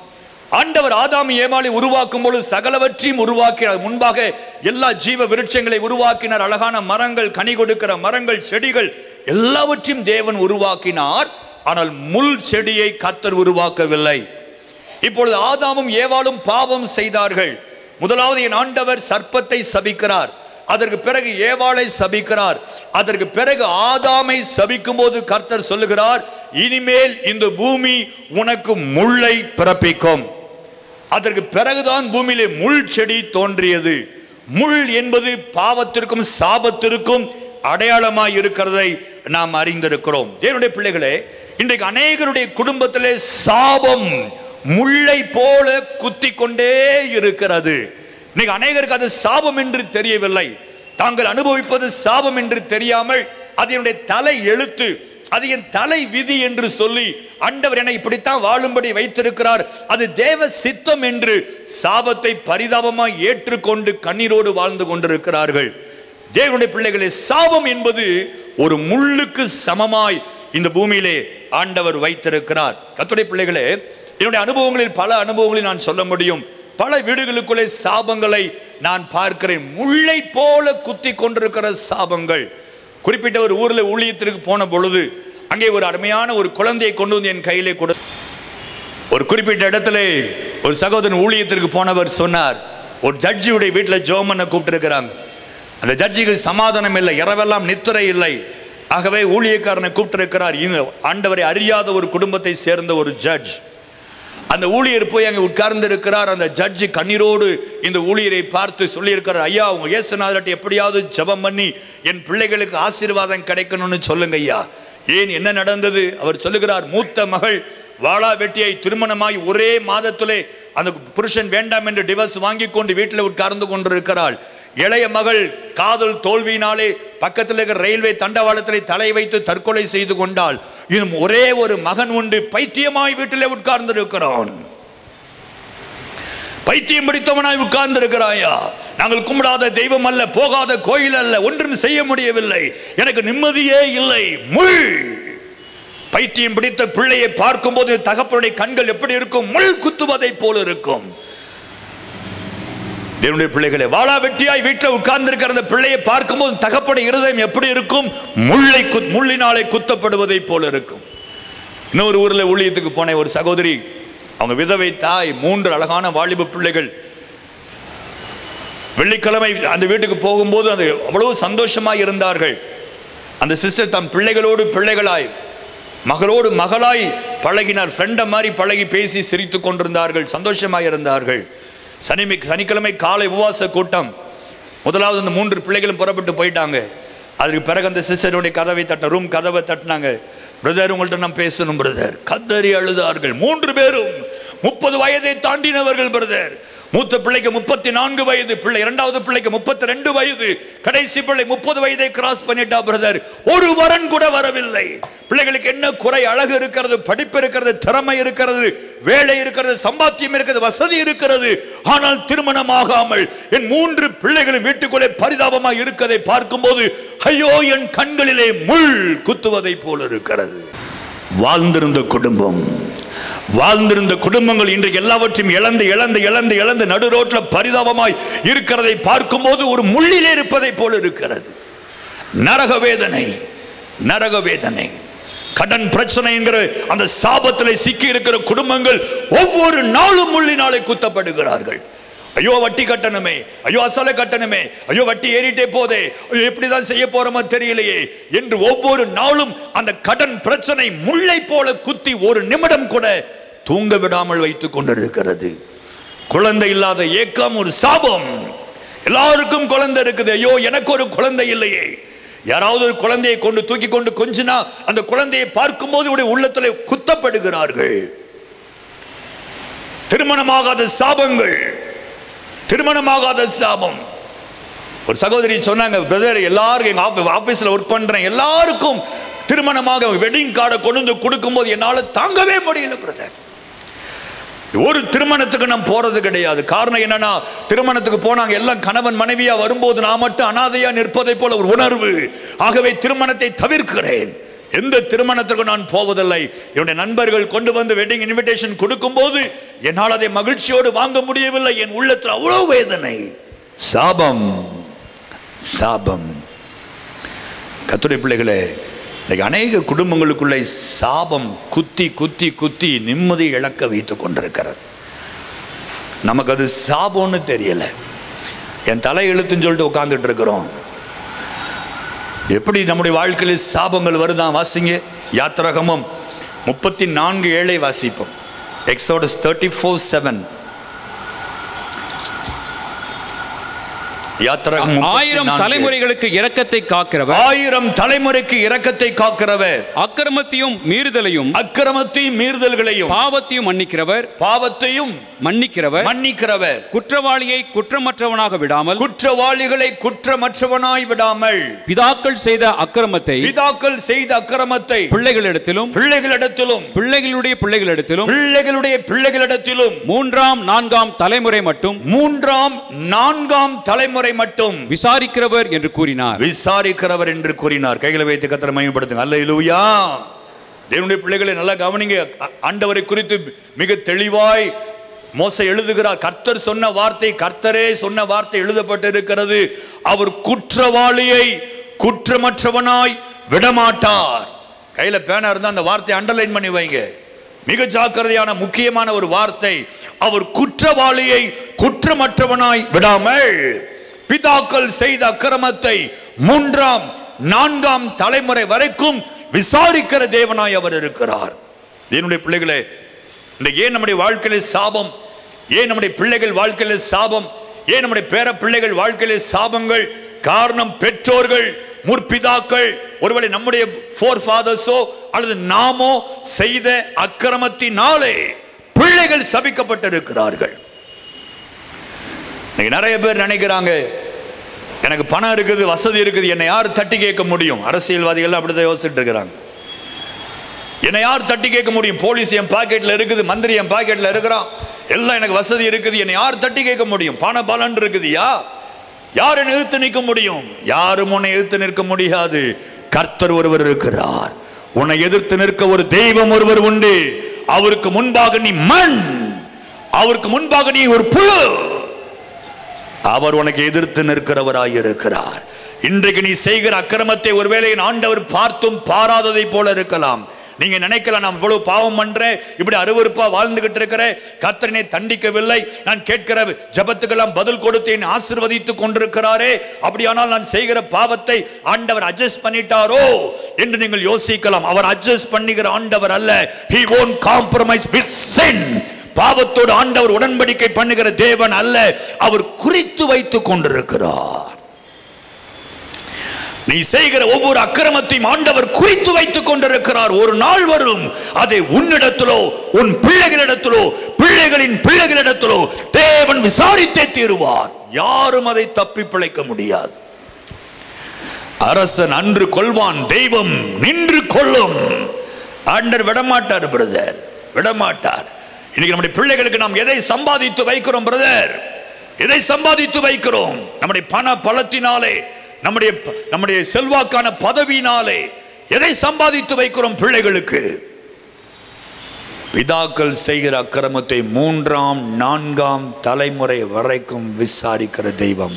Speaker 1: ஆண்டவர் ஆதாம் ஏமாளி உருவாக்கும் பொழுது சகலவற்றையும் உருவாக்கினார் முன்பாக எல்லா ஜீவ விருட்சங்களை உருவாக்கினார் அழகான மரங்கள் கனி கொடுக்கிற மரங்கள் செடிகள் எல்லாவற்றையும் தேவன் உருவாக்கினார் ஆனால் முள் செடியை கத்தர் உருவாக்கவில்லை இப்பொழுது ஆதாமும் ஏவாளும் பாவம் செய்தார்கள் முதலாவது என் ஆண்டவர் சர்ப்பத்தை சபிக்கிறார் அதற்கு பிறகு ஏவாளை சபிக்கிறார் அதற்கு பிறகு ஆதாமை சபிக்கும் போது கர்த்தர் சொல்லுகிறார் இனிமேல் இந்த பூமி உனக்கு முள்ளை பிறப்பிக்கும் அதற்கு பிறகுதான் பூமியிலே முள் செடி தோன்றியது முள் என்பது பாவத்திற்கும் சாபத்திற்கும் அடையாளமாய் இருக்கிறதை நாம் அறிந்திருக்கிறோம் தேவனுடைய பிள்ளைகளே இன்றைக்கு அநேகருடைய குடும்பத்திலே சாபம் முள்ளை போல குத்தி கொண்டே இருக்கிறது இன்னைக்கு அநேகருக்கு அது சாபம் என்று தெரியவில்லை தாங்கள் அனுபவிப்பது சாபம் என்று தெரியாமல் அது என்னுடைய தலை எழுத்து அது என் தலை விதி என்று சொல்லி ஆண்டவர் என்னை இப்படித்தான் வாழும்படி வைத்திருக்கிறார் அது தேவ சித்தம் என்று சாபத்தை பரிதாபமாய் ஏற்றுக்கொண்டு கண்ணீரோடு வாழ்ந்து கொண்டிருக்கிறார்கள் தேவனுடைய பிள்ளைகளே சாபம் என்பது ஒரு முள்ளுக்கு சமமாய் இந்த பூமியிலே ஆண்டவர் வைத்திருக்கிறார் கத்துடைய பிள்ளைகளே என்னுடைய அனுபவங்களில் பல அனுபவங்களில் நான் சொல்ல முடியும் பல வீடுகளுக்குள்ளே சாபங்களை நான் பார்க்கிறேன் முள்ளை போல குத்தி கொண்டிருக்கிற சாபங்கள் குறிப்பிட்ட ஒரு ஊரில் ஊழியத்திற்கு போன பொழுது அங்கே ஒரு அருமையான ஒரு குழந்தையை கொண்டு வந்து என் கையிலே கொடு ஒரு குறிப்பிட்ட இடத்துல ஒரு சகோதரன் ஊழியத்திற்கு போனவர் சொன்னார் ஒரு ஜட்ஜியுடைய வீட்டில் ஜோமனை கூப்பிட்டுருக்கிறாங்க அந்த ஜட்ஜிக்கு சமாதானம் இல்லை இரவெல்லாம் நித்திரை இல்லை ஆகவே ஊழியக்காரனை கூப்பிட்டிருக்கிறார் இங்க ஆண்டவரை அறியாத ஒரு குடும்பத்தை சேர்ந்த ஒரு ஜட்ஜ் அந்த ஊழியர் போய் அங்கே உட்கார்ந்து இருக்கிறார் அந்த ஜட்ஜி கண்ணீரோடு இந்த ஊழியரை பார்த்து சொல்லியிருக்கிறார் ஐயா உங்க இயேசுநாதர்கிட்ட எப்படியாவது ஜெபம் பண்ணி என் பிள்ளைகளுக்கு ஆசீர்வாதம் கிடைக்கணும்னு சொல்லுங்க ஐயா ஏன் என்ன நடந்தது அவர் சொல்லுகிறார் மூத்த மகள் வாளா வெட்டியை திருமணமாய் ஒரே மாதத்திலே அந்த புருஷன் வேண்டாம் என்று டிவர்ஸ் வாங்கி கொண்டு வீட்டில் உட்கார்ந்து கொண்டிருக்கிறாள் இளைய மகள் காதல் தோல்வியினாலே பக்கத்தில் இருக்கிற ரயில்வே தண்டவாளத்திலே தலை வைத்து தற்கொலை செய்து கொண்டாள் இன்னும் ஒரே ஒரு மகன் உண்டு பைத்தியமாய் வீட்டிலே உட்கார்ந்து இருக்கிறான் பைத்தியம் பிடித்தவனாய் உட்கார்ந்து இருக்கிறாயா நாங்கள் கும்பிடாத தெய்வம் அல்ல போகாத கோயில் அல்ல ஒன்றும் செய்ய முடியவில்லை எனக்கு நிம்மதியே இல்லை முள் பைத்தியம் பிடித்த பிள்ளையை பார்க்கும்போது தகப்பனுடைய கண்கள் எப்படி இருக்கும் முள் குத்துவதை போல இருக்கும் தேவனுடைய பிள்ளைகளை வாளா வெட்டியாய் வீட்டில் உட்கார்ந்து இருக்கிற அந்த பிள்ளையை பார்க்கும்போது தகப்படைய இருதயம் எப்படி இருக்கும் முள்ளை குத் முள்ளினாலே குத்தப்படுவதை போல இருக்கும் இன்னொரு ஊரில் ஊழியத்துக்கு போன ஒரு சகோதரி அவங்க விதவை தாய் மூன்று அழகான வாலிப பிள்ளைகள் வெள்ளிக்கிழமை அந்த வீட்டுக்கு போகும்போது அது அவ்வளவு சந்தோஷமாய் இருந்தார்கள் அந்த சிஸ்டர் தம் பிள்ளைகளோடு பிள்ளைகளாய் மகளோடு மகளாய் பழகினார் ஃப்ரெண்டை மாதிரி பழகி பேசி சிரித்து கொண்டிருந்தார்கள் சந்தோஷமாய் இருந்தார்கள் சனிமை சனிக்கிழமை காலை உபவாச கூட்டம் முதலாவது அந்த மூன்று பிள்ளைகளும் புறப்பட்டு போயிட்டாங்க அதுக்கு பிறகு அந்த சிஸ்டருடைய கதவை தட்ட ரூம் கதவை தட்டினாங்க பிரதர் உங்கள்ட்ட நான் பேசணும் பிரதர் கதறி அழுதார்கள் மூன்று பேரும் முப்பது வயதை தாண்டினவர்கள் பிரதர் மூத்த பிள்ளைக்கு முப்பத்தி நான்கு வயது பிள்ளை இரண்டாவது பிள்ளைக்கு முப்பத்தி ரெண்டு வயது கடைசி பிள்ளை முப்பது வயதை கிராஸ் பண்ணிட்டா பிரதர் ஒரு வரன் கூட வரவில்லை பிள்ளைகளுக்கு என்ன குறை அழகு இருக்கிறது படிப்பு இருக்கிறது திறமை இருக்கிறது வேலை இருக்கிறது சம்பாத்தியம் இருக்கிறது வசதி இருக்கிறது ஆனால் திருமணமாகாமல் என் மூன்று பிள்ளைகளும் வீட்டுக்குள்ளே பரிதாபமாக இருக்கதை பார்க்கும்போது ஐயோ என் கண்களிலே முள் குத்துவதை போல இருக்கிறது வாழ்ந்திருந்த குடும்பம் வாழ்ந்திருந்த குடும்பங்கள் இன்றைக்கு எல்லாவற்றையும் இழந்து இழந்து இழந்து இழந்து நடு ரோட்ல பரிதாபமாய் இருக்கிறதை பார்க்கும்போது ஒரு முள்ளிலே இருப்பதை போல இருக்கிறது நரக வேதனை நரக வேதனை கடன் பிரச்சனை என்கிற அந்த சாபத்தில் சிக்கி இருக்கிற குடும்பங்கள் ஒவ்வொரு நாளும் முள்ளினாலே குத்தப்படுகிறார்கள் ஐயோ வட்டி கட்டணுமே ஐயோ அசலை கட்டணுமே ஐயோ வட்டி ஏறிட்டே போதே ஐயோ எப்படிதான் செய்ய போறோமோ தெரியலையே என்று ஒவ்வொரு நாளும் அந்த கடன் பிரச்சனை முல்லை போல குத்தி ஒரு நிமிடம் கூட தூங்க விடாமல் வைத்துக் கொண்டிருக்கிறது குழந்தை இல்லாத ஏக்கம் ஒரு சாபம் எல்லாருக்கும் குழந்தை இருக்குது ஐயோ எனக்கு ஒரு குழந்தை இல்லையே யாராவது ஒரு குழந்தையை கொண்டு தூக்கி கொண்டு கொஞ்சினா அந்த குழந்தையை பார்க்கும்போது இவருடைய உள்ளத்தில் குத்தப்படுகிறார்கள் திருமணமாகாத சாபங்கள் திருமணமாகாத சாபம் ஒரு சகோதரி சொன்னாங்க பிரதர் எல்லாரும் எங்க ஆபீஸ்ல ஒர்க் பண்றேன் எல்லாருக்கும் திருமணமாக வெட்டிங் கார்டை கொண்டு வந்து கொடுக்கும்போது என்னால தாங்கவே முடியல பிரதர் ஒரு திருமணத்துக்கு நான் போறது கிடையாது காரணம் என்னன்னா திருமணத்துக்கு போனாங்க எல்லாம் கணவன் மனைவியா வரும்போது நான் மட்டும் அனாதையா நிற்பதை போல ஒரு உணர்வு ஆகவே திருமணத்தை தவிர்க்கிறேன் எந்த திருமணத்திற்கும் நான் போவதில்லை என்னுடைய நண்பர்கள் கொண்டு வந்து வெட்டிங் இன்விடேஷன் கொடுக்கும்போது என்னால் அதை மகிழ்ச்சியோடு வாங்க முடியவில்லை என் உள்ளத்தில் அவ்வளவு வேதனை சாபம் சாபம் கத்துடைய பிள்ளைகளே இன்னைக்கு அநேக குடும்பங்களுக்குள்ளே சாபம் குத்தி குத்தி குத்தி நிம்மதி இழக்க வைத்துக் கொண்டிருக்கிறது நமக்கு அது சாபம்னு தெரியல என் தலை எழுத்துன்னு சொல்லிட்டு உட்கார்ந்துட்டு இருக்கிறோம் எப்படி நம்முடைய வாழ்க்கையில் சாபங்கள் வருதான் வாசிங்க யாத்திரகமும் முப்பத்தி நான்கு ஏழை வாசிப்போம் எக்ஸோடஸ் தேர்ட்டி ஃபோர் செவன் யாத்திரகம்
Speaker 2: ஆயிரம்
Speaker 1: 34.
Speaker 2: தலைமுறைகளுக்கு இரக்கத்தை காக்கிறவர்
Speaker 1: ஆயிரம் தலைமுறைக்கு இரக்கத்தை காக்கிறவர்
Speaker 2: அக்கிரமத்தையும் மீறுதலையும்
Speaker 1: அக்கிரமத்தையும் மீறுதல்களையும்
Speaker 2: பாவத்தையும் மன்னிக்கிறவர்
Speaker 1: பாவத்தையும்
Speaker 2: மன்னிக்கிறவர்
Speaker 1: மன்னிக்கிறவர்
Speaker 2: குற்றவாளியை குற்றமற்றவனாக விடாமல்
Speaker 1: குற்றவாளிகளை குற்றமற்றவனாய் விடாமல்
Speaker 2: பிதாக்கள் செய்த அக்கிரமத்தை
Speaker 1: பிதாக்கள் செய்த அக்கிரமத்தை
Speaker 2: பிள்ளைகளிடத்திலும்
Speaker 1: பிள்ளைகளிடத்திலும்
Speaker 2: பிள்ளைகளுடைய பிள்ளைகளிடத்திலும்
Speaker 1: பிள்ளைகளுடைய பிள்ளைகளிடத்திலும்
Speaker 2: மூன்றாம் நான்காம் தலைமுறை மட்டும்
Speaker 1: மூன்றாம் நான்காம் தலைமுறை மட்டும்
Speaker 2: விசாரிக்கிறவர் என்று கூறினார்
Speaker 1: விசாரிக்கிறவர் என்று கூறினார் கைகளை வைத்து கத்திர மையப்படுத்துங்க அல்ல இலுவையா தேவனுடைய பிள்ளைகளை நல்லா கவனிங்க அ- ஆண்டவரை குறித்து மிக தெளிவாய் மோச எழுதுகிறார் கர்த்தர் சொன்ன வார்த்தை கர்த்தரே சொன்ன வார்த்தை எழுதப்பட்டு இருக்கிறது அவர் குற்றவாளியை குற்றமற்றவனாய் விடமாட்டார் கையில பேனா இருந்தா அந்த வார்த்தையை அண்டர்லைன் பண்ணி வைங்க மிக ஜாக்கிரதையான முக்கியமான ஒரு வார்த்தை அவர் குற்றவாளியை குற்றமற்றவனாய் விடாமல் பிதாக்கள் செய்த அக்கிரமத்தை மூன்றாம் நான்காம் தலைமுறை வரைக்கும் விசாரிக்கிற தேவனாய் அவர் இருக்கிறார் என்னுடைய பிள்ளைகளே இன்றைக்கு ஏன் நம்முடைய வாழ்க்கையில சாபம் ஏன் நம்முடைய பிள்ளைகள் வாழ்க்கையில சாபம் ஏன் நம்முடைய பேர பிள்ளைகள் வாழ்க்கையில சாபங்கள் காரணம் பெற்றோர்கள் முற்பிதாக்கள் ஒருவேளை நம்முடைய ஃபோர் ஃபாதர்ஸோ அல்லது நாமோ செய்த அக்கிரமத்தினாலே பிள்ளைகள் சபிக்கப்பட்டிருக்கிறார்கள் இன்னைக்கு நிறைய பேர் நினைக்கிறாங்க எனக்கு பணம் இருக்குது வசதி இருக்குது என்னை யார் தட்டி கேட்க முடியும் அரசியல்வாதிகள் அப்படிதான் யோசிச்சுட்டு இருக்கிறாங்க என்னை யார் தட்டி கேட்க முடியும் போலீஸ் என் பாக்கெட்ல இருக்குது மந்திரி என் பாக்கெட்ல இருக்கிறான் எல்லாம் எனக்கு வசதி இருக்குது என்னை யார் தட்டி கேட்க முடியும் பண பலன் இருக்குதுயா யார் என்னை எதிர்த்து நிற்க முடியும் யாரும் உன்னை எதிர்த்து நிற்க முடியாது கர்த்தர் ஒருவர் இருக்கிறார் உன்னை எதிர்த்து நிற்க ஒரு தெய்வம் ஒருவர் உண்டு அவருக்கு முன்பாக நீ மண் அவருக்கு முன்பாக நீ ஒரு புழு அவர் உனக்கு எதிர்த்து நிற்கிறவராய் இருக்கிறார் இன்றைக்கு நீ செய்கிற அக்கிரமத்தை ஒருவேளை என் ஆண்டவர் பார்த்தும் பாராததை போல இருக்கலாம் நீங்க நினைக்கலாம் நான் இவ்வளவு பாவம் பண்றேன் இப்படி அருவருப்பா வாழ்ந்துகிட்டு இருக்கிறேன் கர்த்தரனை தண்டிக்கவில்லை நான் கேட்கிற ஜபத்துக்கெல்லாம் பதில் கொடுத்து என்னை ஆசீர்வதித்துக் கொண்டிருக்கிறாரே அப்படியானால் நான் செய்கிற பாவத்தை ஆண்டவர் அட்ஜஸ்ட் பண்ணிட்டாரோ என்று நீங்கள் யோசிக்கலாம் அவர் அட்ஜஸ்ட் பண்ணுகிற ஆண்டவர் அல்ல he won't compromise with sin பாவத்தோடு ஆண்டவர் உடன்படிக்கை பண்ணுகிற தேவன் அல்ல அவர் குறித்து வைத்துக் கொண்டிருக்கிறார் நீ செய்கிற ஒவ்வொரு அக்கிரமத்தையும் ஆண்டவர் குறித்து வைத்துக் கொண்டிருக்கிறார் ஒரு நாள் வரும் அதை உன்னிடத்திலோ உன் பிள்ளைகளிடத்திலோ பிள்ளைகளின் பிள்ளைகளிடத்திலோ தேவன் விசாரித்தே தீருவார் யாரும் அதை தப்பி பிழைக்க முடியாது அரசன் அன்று கொள்வான் தெய்வம் நின்று கொள்ளும் ஆண்டர் விடமாட்டார் பிரதர் விடமாட்டார் இன்னைக்கு நம்முடைய பிள்ளைகளுக்கு நாம் எதை சம்பாதித்து வைக்கிறோம் பிரதர் எதை சம்பாதித்து வைக்கிறோம் நம்முடைய பண பலத்தினாலே நம்முடைய நம்முடைய செல்வாக்கான பதவியினாலே எதை சம்பாதித்து வைக்கிறோம் பிள்ளைகளுக்கு பிதாக்கள் செய்கிற அக்கிரமத்தை மூன்றாம் நான்காம் தலைமுறை வரைக்கும் விசாரிக்கிற தெய்வம்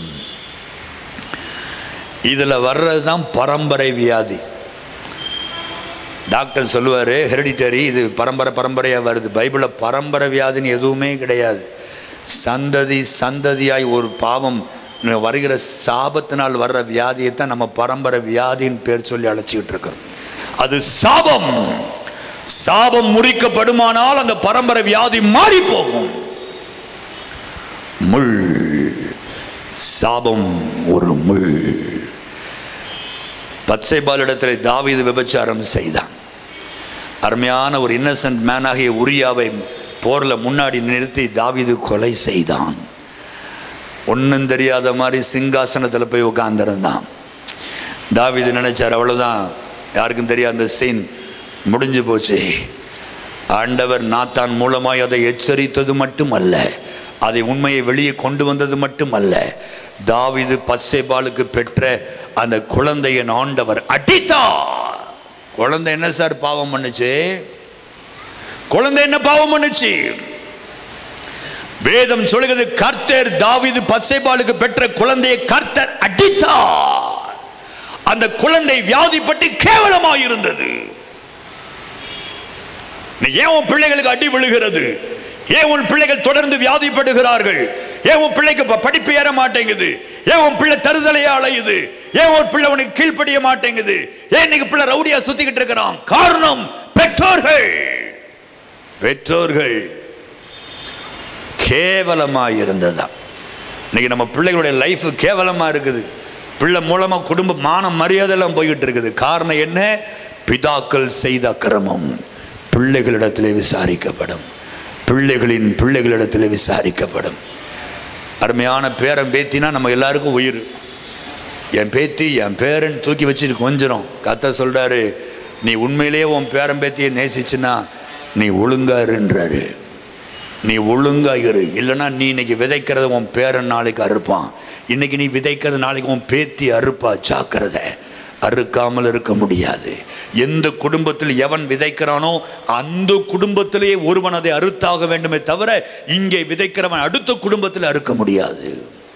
Speaker 1: இதுல வர்றதுதான் பரம்பரை வியாதி டாக்டர் சொல்லுவாரு ஹெரிடிட்டரி இது பரம்பரை பரம்பரையா வருது பைபிள்ல பரம்பரை வியாதின்னு எதுவுமே கிடையாது சந்ததி சந்ததியாய் ஒரு பாவம் வருகிற சாபத்தினால் வர்ற வியாதியை தான் நம்ம பரம்பரை வியாதின்னு பேர் சொல்லி அழைச்சிக்கிட்டு இருக்கிறோம் அது சாபம் சாபம் முறிக்கப்படுமானால் அந்த பரம்பரை வியாதி மாறி போகும் முள் சாபம் ஒரு முள் பச்சை பாலிடத்தில் தாவீது விபச்சாரம் செய்தான் அருமையான ஒரு இன்னசென்ட் மேனாகிய உரியாவை போர்ல முன்னாடி நிறுத்தி தாவீது கொலை செய்தான் ஒன்றும் தெரியாத மாதிரி சிங்காசனத்தில் போய் உட்கார்ந்திருந்தான் தாவீது நினைச்சார் அவ்வளவுதான் யாருக்கும் தெரியாத அந்த சீன் முடிஞ்சு போச்சு ஆண்டவர் நாத்தான் மூலமாய் அதை எச்சரித்தது மட்டுமல்ல அதை உண்மையை வெளியே கொண்டு வந்தது மட்டுமல்ல தாவீது பச்சைபாலுக்கு பெற்ற அந்த குழந்தையை ஆண்டவர் அடித்தார் குழந்தை என்ன சார் பாவம் பண்ணுச்சு குழந்தை என்ன பாவம் பண்ணுச்சு வேதம் சொல்லுகிறது கர்த்தர் தாவீது பச்சைபாலுக்கு பெற்ற குழந்தையை கர்த்தர் அடித்தார் அந்த குழந்தை வியாதிப்பட்டு கேவலமாக இருந்தது நீ ஏன் உன் பிள்ளைகளுக்கு அடி விழுகிறது ஏன் உன் பிள்ளைகள் தொடர்ந்து வியாதிப்படுகிறார்கள் ஏன் உன் பிள்ளைக்கு ப- படிப்பு ஏற மாட்டேங்குது ஏன் உன் பிள்ளை தருதலையா அலையுது ஏன் ஒரு பிள்ளை உனக்கு கீழ்ப்படிய மாட்டேங்குது ஏன் இன்னைக்கு பிள்ளை ரவுடியா சுத்திக்கிட்டு இருக்கிறான் காரணம் பெற்றோர்கள் பெற்றோர்கள் கேவலமா இருந்ததா இன்னைக்கு நம்ம பிள்ளைகளுடைய லைஃப் கேவலமா இருக்குது பிள்ளை மூலமா குடும்ப மான மரியாதை எல்லாம் போய்கிட்டு இருக்குது காரணம் என்ன பிதாக்கள் செய்த அக்கிரமம் பிள்ளைகளிடத்திலே விசாரிக்கப்படும் பிள்ளைகளின் பிள்ளைகளிடத்திலே விசாரிக்கப்படும் அருமையான பேரன் பேத்தினா நம்ம எல்லாருக்கும் உயிர் என் பேத்தி என் பேரன் தூக்கி வச்சுட்டு கொஞ்சிரும் கத்த சொல்றாரு நீ உண்மையிலேயே உன் பேரன் பேத்தியை நேசிச்சுன்னா நீ ஒழுங்காருன்றாரு நீ ஒழுங்கா இரு இல்லைன்னா நீ இன்னைக்கு விதைக்கிறத உன் பேரன் நாளைக்கு அறுப்பான் இன்னைக்கு நீ விதைக்கிறது நாளைக்கு உன் பேத்தி அறுப்பா ஜாக்கிரதை அறுக்காமல் இருக்க முடியாது எந்த குடும்பத்தில் எவன் விதைக்கிறானோ அந்த குடும்பத்திலேயே ஒருவன் அதை அறுத்தாக வேண்டுமே தவிர இங்கே விதைக்கிறவன் அடுத்த குடும்பத்தில் அறுக்க முடியாது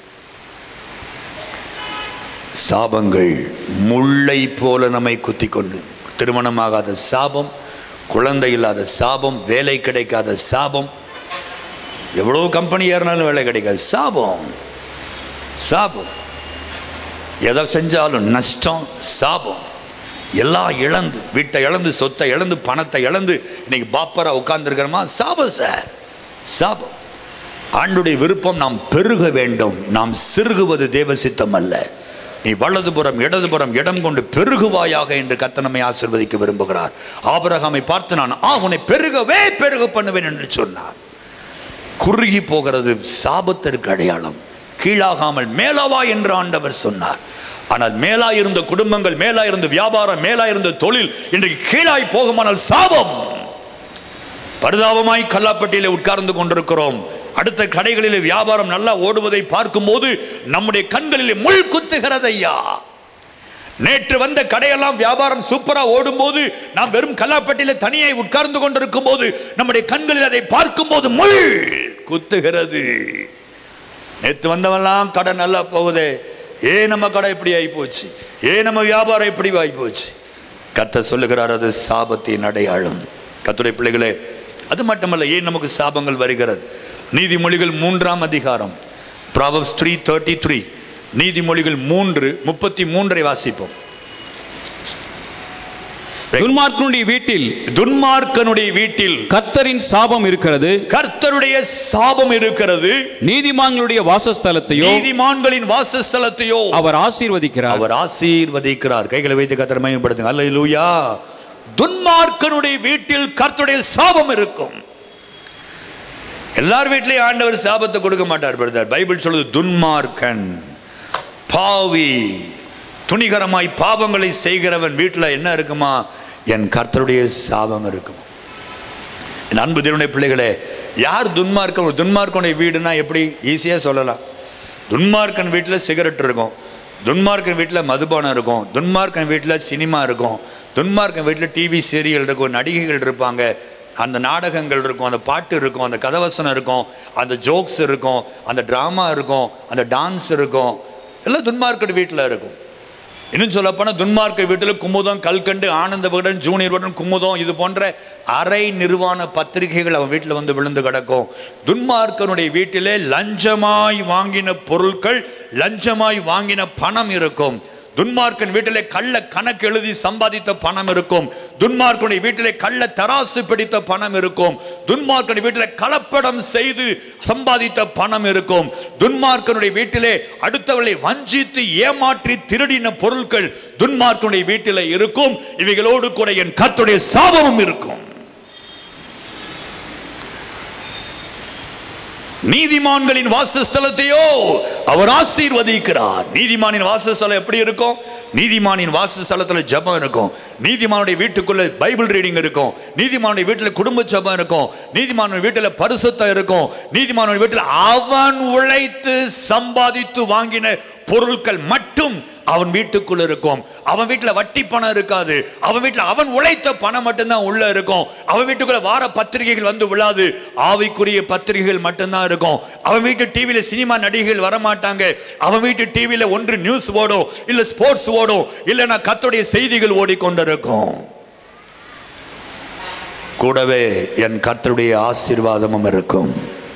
Speaker 1: சாபங்கள் முள்ளை போல நம்மை குத்தி கொண்டு திருமணமாகாத சாபம் குழந்தை இல்லாத சாபம் வேலை கிடைக்காத சாபம் எவ்வளோ கம்பெனி ஏறினாலும் வேலை கிடைக்காது சாபம் சாபம் எதை செஞ்சாலும் நஷ்டம் சாபம் எல்லாம் இழந்து வீட்டை இழந்து சொத்தை இழந்து பணத்தை இழந்து இன்னைக்கு பாப்பரா உட்கார்ந்துருக்கிறோமா சாபம் சார் சாபம் ஆண்டுடைய விருப்பம் நாம் பெருக வேண்டும் நாம் சிறுகுவது தேவ சித்தம் அல்ல நீ வலதுபுறம் இடதுபுறம் இடம் கொண்டு பெருகுவாயாக என்று கர்த்தர் நம்மை ஆசிர்வதிக்க விரும்புகிறார் ஆபிரகாமை பார்த்து நான் ஆ உன்னை பெருகவே பெருக பண்ணுவேன் என்று சொன்னார் குறுகி போகிறது சாபத்திற்கு அடையாளம் கீழாகாமல் மேலாவா என்று ஆண்டவர் சொன்னார் ஆனால் மேலா இருந்த குடும்பங்கள் மேலா இருந்த வியாபாரம் மேலா இருந்த தொழில் இன்றைக்கு கீழாய் போகுமானால் சாபம் பரிதாபமாய் கல்லாப்பட்டியிலே உட்கார்ந்து கொண்டிருக்கிறோம் அடுத்த கடைகளிலே வியாபாரம் நல்லா ஓடுவதை பார்க்கும்போது நம்முடைய கண்களிலே முள் குத்துகிறது ஐயா நேற்று வந்த கடையெல்லாம் வியாபாரம் சூப்பரா ஓடும்போது நாம் வெறும் கல்லாப்பட்டியில தனியை உட்கார்ந்து கொண்டிருக்கும் போது நம்முடைய கண்களில் அதை பார்க்கும்போது முள் குத்துகிறது நேற்று வந்தவெல்லாம் கடை நல்லா போகுதே ஏன் நம்ம கடை இப்படி ஆகி போச்சு ஏன் நம்ம வியாபாரம் இப்படி ஆகி போச்சு கத்த சொல்லுகிறார் அது சாபத்தின் அடையாளம் கத்துடைய பிள்ளைகளே அது மட்டுமல்ல ஏன் நமக்கு சாபங்கள் வருகிறது நீதிமொழிகள் மூன்றாம் அதிகாரம் ப்ராபப்ஸ் த்ரீ தேர்ட்டி த்ரீ நீதிமொழிகள் மூன்று முப்பத்தி மூன்றை வாசிப்போம்
Speaker 2: துன்மார்க்கனுடைய வீட்டில்
Speaker 1: துன்மார்க்கனுடைய வீட்டில்
Speaker 2: கர்த்தரின் சாபம் இருக்கிறது
Speaker 1: கர்த்தருடைய சாபம் இருக்கிறது
Speaker 2: நீதிமான்களுடைய வாசஸ்தலத்தையோ
Speaker 1: நீதிமான்களின் வாசஸ்தலத்தையோ
Speaker 2: அவர் ஆசீர்வதிக்கிறார்
Speaker 1: அவர் ஆசீர்வதிக்கிறார் கைகளை வைத்து கத்தர் மையப்படுத்துங்க அல்லேலூயா துன்மார்க்கனுடைய வீட்டில் கர்த்தருடைய சாபம் இருக்கும் எல்லார் வீட்லயும் ஆண்டவர் சாபத்தை கொடுக்க மாட்டார் பிரதர் பைபிள் சொல்லுது துன்மார்க்கன் பாவி துணிகரமாய் பாவங்களை செய்கிறவன் வீட்டில் என்ன இருக்குமா என் கர்த்தருடைய சாபம் இருக்கும் என் அன்பு தேவனுடைய பிள்ளைகளே யார் துன்மார்க்கன் ஒரு துன்மார்க்கனுடைய வீடுனா எப்படி ஈஸியாக சொல்லலாம் துன்மார்க்கன் வீட்டில் சிகரெட் இருக்கும் துன்மார்க்கன் வீட்டில் மதுபானம் இருக்கும் துன்மார்க்கன் வீட்டில் சினிமா இருக்கும் துன்மார்க்கன் வீட்டில் டிவி சீரியல் இருக்கும் நடிகைகள் இருப்பாங்க அந்த நாடகங்கள் இருக்கும் அந்த பாட்டு இருக்கும் அந்த கதவசனம் இருக்கும் அந்த ஜோக்ஸ் இருக்கும் அந்த ட்ராமா இருக்கும் அந்த டான்ஸ் இருக்கும் எல்லாம் துன்மார்க்கன் வீட்டில் இருக்கும் இன்னும் சொல்லப்போனால் துன்மார்க்க வீட்டில் குமுதம் கல்கண்டு ஆனந்த விகடன் ஜூனியர் விகடன் குமுதம் இது போன்ற அரை நிர்வாண பத்திரிகைகள் அவன் வீட்டில் வந்து விழுந்து கிடக்கும் துன்மார்க்கனுடைய வீட்டிலே லஞ்சமாய் வாங்கின பொருட்கள் லஞ்சமாய் வாங்கின பணம் இருக்கும் துன்மார்க்கன் வீட்டிலே கள்ள கணக்கு எழுதி சம்பாதித்த பணம் இருக்கும் துன்மார்க்கனுடைய வீட்டிலே கள்ள தராசு பிடித்த பணம் இருக்கும் துன்மார்க்கனுடைய வீட்டிலே கலப்படம் செய்து சம்பாதித்த பணம் இருக்கும் துன்மார்க்கனுடைய வீட்டிலே அடுத்தவர்களை வஞ்சித்து ஏமாற்றி திருடின பொருட்கள் துன்மார்க்கனுடைய வீட்டிலே இருக்கும் இவைகளோடு கூட என் கர்த்தருடைய சாபமும் இருக்கும் நீதிமான்களின் வாசஸ்தலத்தையோ அவர் ஆசீர்வதிக்கிறார் நீதிமானின் வாசஸ்தலம் எப்படி இருக்கும் நீதிமானின் வாசஸ்தலத்துல ஜெபம் இருக்கும் நீதிமானுடைய வீட்டுக்குள்ள பைபிள் ரீடிங் இருக்கும் நீதிமானுடைய வீட்டுல குடும்ப ஜெபம் இருக்கும் நீதிமானுடைய வீட்டுல பரிசுத்தம் இருக்கும் நீதிமானுடைய வீட்டுல அவன் உழைத்து சம்பாதித்து வாங்கின பொருட்கள் மட்டும் அவன் வீட்டுக்குள்ள இருக்கும் அவன் வீட்டுல வட்டி பணம் இருக்காது அவன் வீட்டுல அவன் உழைத்த பணம் மட்டும்தான் உள்ள இருக்கும் அவன் வீட்டுக்குள்ள வார பத்திரிகைகள் வந்து விழாது ஆவிக்குரிய பத்திரிகைகள் மட்டும்தான் இருக்கும் அவன் வீட்டு டிவியில சினிமா நடிகைகள் வர மாட்டாங்க அவன் வீட்டு டிவியில ஒன்று நியூஸ் ஓடும் இல்ல ஸ்போர்ட்ஸ் ஓடும் இல்லைன்னா கத்துடைய செய்திகள் ஓடிக்கொண்டிருக்கும் கூடவே என் கர்த்தருடைய ஆசீர்வாதமும் இருக்கும்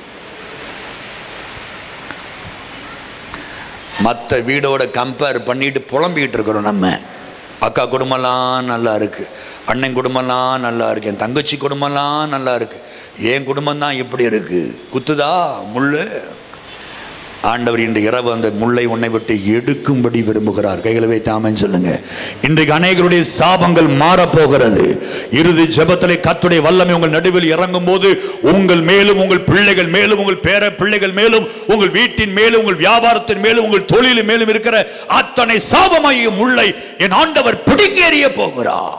Speaker 1: மற்ற வீடோட கம்பேர் பண்ணிட்டு புலம்பிக்கிட்டு இருக்கிறோம் நம்ம அக்கா குடும்பம்லாம் நல்லா இருக்கு அண்ணன் குடும்பம்லாம் நல்லா இருக்கு என் தங்கச்சி குடும்பம்லாம் நல்லா இருக்கு என் குடும்பம் தான் இப்படி இருக்கு குத்துதா முள்ளு ஆண்டவர் இன்று இரவு அந்த முல்லை உன்னை விட்டு எடுக்கும்படி விரும்புகிறார் கைகளை வைத்து ஆமென் சொல்லுங்க இன்றைக்கு அநேகருடைய சாபங்கள் மாறப்போகிறது இறுதி ஜெபத்திலே கத்துடைய வல்லமை உங்கள் நடுவில் இறங்கும் போது உங்கள் மேலும் உங்கள் பிள்ளைகள் மேலும் உங்கள் பேர பிள்ளைகள் மேலும் உங்கள் வீட்டின் மேலும் உங்கள் வியாபாரத்தின் மேலும் உங்கள் தொழிலின் மேலும் இருக்கிற அத்தனை சாபமாகிய முல்லை என் ஆண்டவர் பிடுங்கி எறிய போகிறார்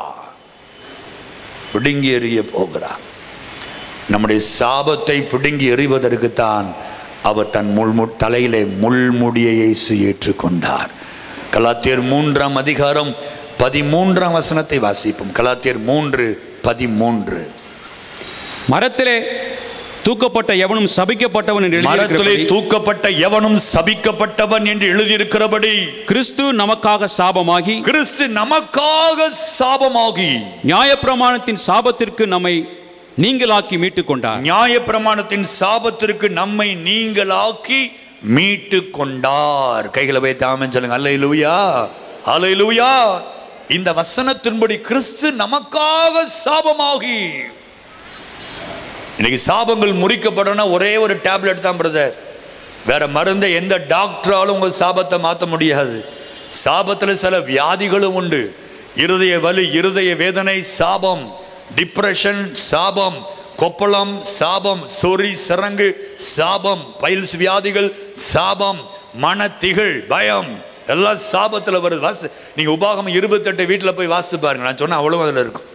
Speaker 1: பிடுங்கி எறிய போகிறார் நம்முடைய சாபத்தை பிடுங்கி எறிவதற்குத்தான் அவர் தன் முள்மு தலையிலே முள்முடியை இயேசு ஏற்றுக்கொண்டார் கலாத்தியர் மூன்றாம் அதிகாரம் பதிமூன்றாம் வசனத்தை வாசிப்போம் கலாத்தியர் மூன்று பதிமூன்று
Speaker 2: மரத்திலே தூக்கப்பட்ட எவனும் சபிக்கப்பட்டவன் என்று
Speaker 1: மரத்திலே
Speaker 2: எழுதியிருக்கிறபடி,
Speaker 1: தூக்கப்பட்ட எவனும் சபிக்கப்பட்டவன் என்று எழுதியிருக்கிறபடி
Speaker 2: கிறிஸ்து நமக்காக சாபமாகி
Speaker 1: கிறிஸ்து நமக்காக சாபமாகி
Speaker 2: நியாயப்பிரமாணத்தின் சாபத்திற்கு நம்மை நீங்களாக்கி மீட்டுக் கொண்டார்
Speaker 1: நியாயப்பிரமாணத்தின் சாபத்திற்கு நம்மை நீங்களாக்கி மீட்டு கொண்டார் கைகளை வைத்து ஆமென் சொல்லுங்க அல்லேலூயா அல்லேலூயா இந்த வசனத்தின்படி கிறிஸ்து நமக்காக சாபமாகி இன்னைக்கு சாபங்கள் முறிக்கப்படணும் ஒரே ஒரு டேப்லெட் தான் பிரதர் வேற மருந்தை எந்த டாக்டராலும் உங்க சாபத்தை மாற்ற முடியாது சாபத்தில் சில வியாதிகளும் உண்டு இருதய வலி இருதய வேதனை சாபம் டிப்ரெஷன் சாபம் கொப்பளம் சாபம் சொறி சிறங்கு சாபம் பைல்ஸ் வியாதிகள் சாபம் மனத்திகள் பயம் எல்லாம் சாபத்தில் வருது வாசு நீங்க உபாகம் இருபத்தெட்டு வீட்டில் போய் வாசித்து பாருங்க நான் சொன்ன அவ்வளவு அதில் இருக்கும்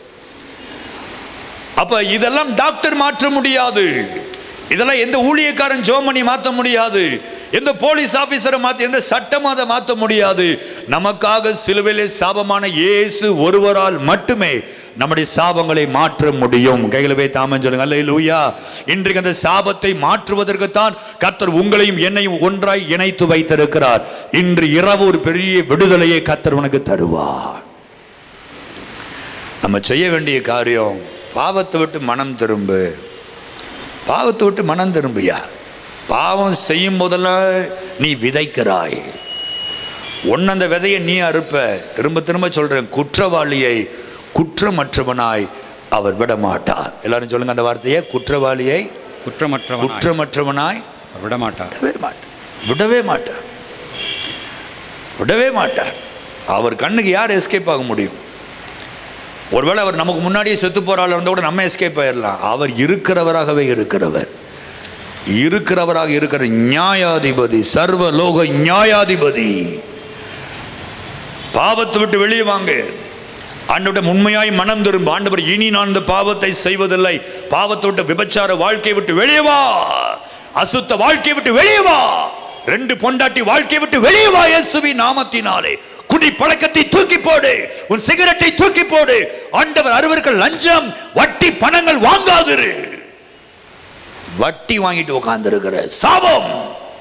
Speaker 1: அப்ப இதெல்லாம் டாக்டர் மாற்ற முடியாது இதெல்லாம் எந்த ஊழியக்காரன் ஜோமணி மாற்ற முடியாது எந்த போலீஸ் ஆபீசரை மாத்த எந்த சட்டம் அதை மாற்ற முடியாது நமக்காக சிலுவையிலே சாபமான இயேசு ஒருவரால் மட்டுமே நம்முடைய சாபங்களை மாற்ற முடியும் கைகளை வைத்து ஆமென் சொல்லுங்க அல்ல லூயா இன்றைக்கு அந்த சாபத்தை மாற்றுவதற்குத்தான் கர்த்தர் உங்களையும் என்னையும் ஒன்றாய் இணைத்து வைத்திருக்கிறார் இன்று இரவு ஒரு பெரிய விடுதலையை கர்த்தர் உனக்கு தருவார் நம்ம செய்ய வேண்டிய காரியம் பாவத்தை விட்டு மனம் திரும்பு பாவத்தை விட்டு மனம் திரும்பியா பாவம் செய்யும் போதெல்லாம் நீ விதைக்கிறாய் ஒன்னு அந்த விதையை நீ அறுப்ப திரும்ப திரும்ப சொல்றேன் குற்றவாளியை குற்றமற்றவனாய் அவர் விட மாட்டார் எல்லாரும் சொல்லுங்க அந்த வார்த்தையை குற்றவாளியை
Speaker 2: குற்றமற்றவனாய்
Speaker 1: குற்றமற்றவனாய்
Speaker 2: விடமாட்டார்
Speaker 1: விடவே மாட்டார் விடவே மாட்டார் விடவே மாட்டார் அவர் கண்ணுக்கு யார் எஸ்கேப் ஆக முடியும் ஒருவேளை அவர் நமக்கு முன்னாடியே செத்து போறாள் இருந்தால் கூட நம்ம எஸ்கேப் ஆயிடலாம் அவர் இருக்கிறவராகவே இருக்கிறவர் இருக்கிறவராக இருக்கிற நியாயாதிபதி சர்வ லோக நியாயாதிபதி பாவத்தை விட்டு வெளியே வாங்க ஆண்டவருடைய உண்மையாய் மனம் திரும்ப ஆண்டவர் இனி நான் இந்த பாவத்தை செய்வதில்லை பாவத்தை விட்டு விபச்சார வாழ்க்கையை விட்டு வெளியே வா அசுத்த வாழ்க்கையை விட்டு வெளியே வா ரெண்டு பொண்டாட்டி வாழ்க்கையை விட்டு வெளியே வா இயேசுவி நாமத்தினாலே குடி பழக்கத்தை தூக்கி போடு உன் சிகரெட்டை தூக்கி போடு ஆண்டவர் அறுவர்கள் லஞ்சம் வட்டி பணங்கள் வாங்காதிரு வட்டி வாங்கிட்டு உட்கார்ந்து இருக்கிற சாபம்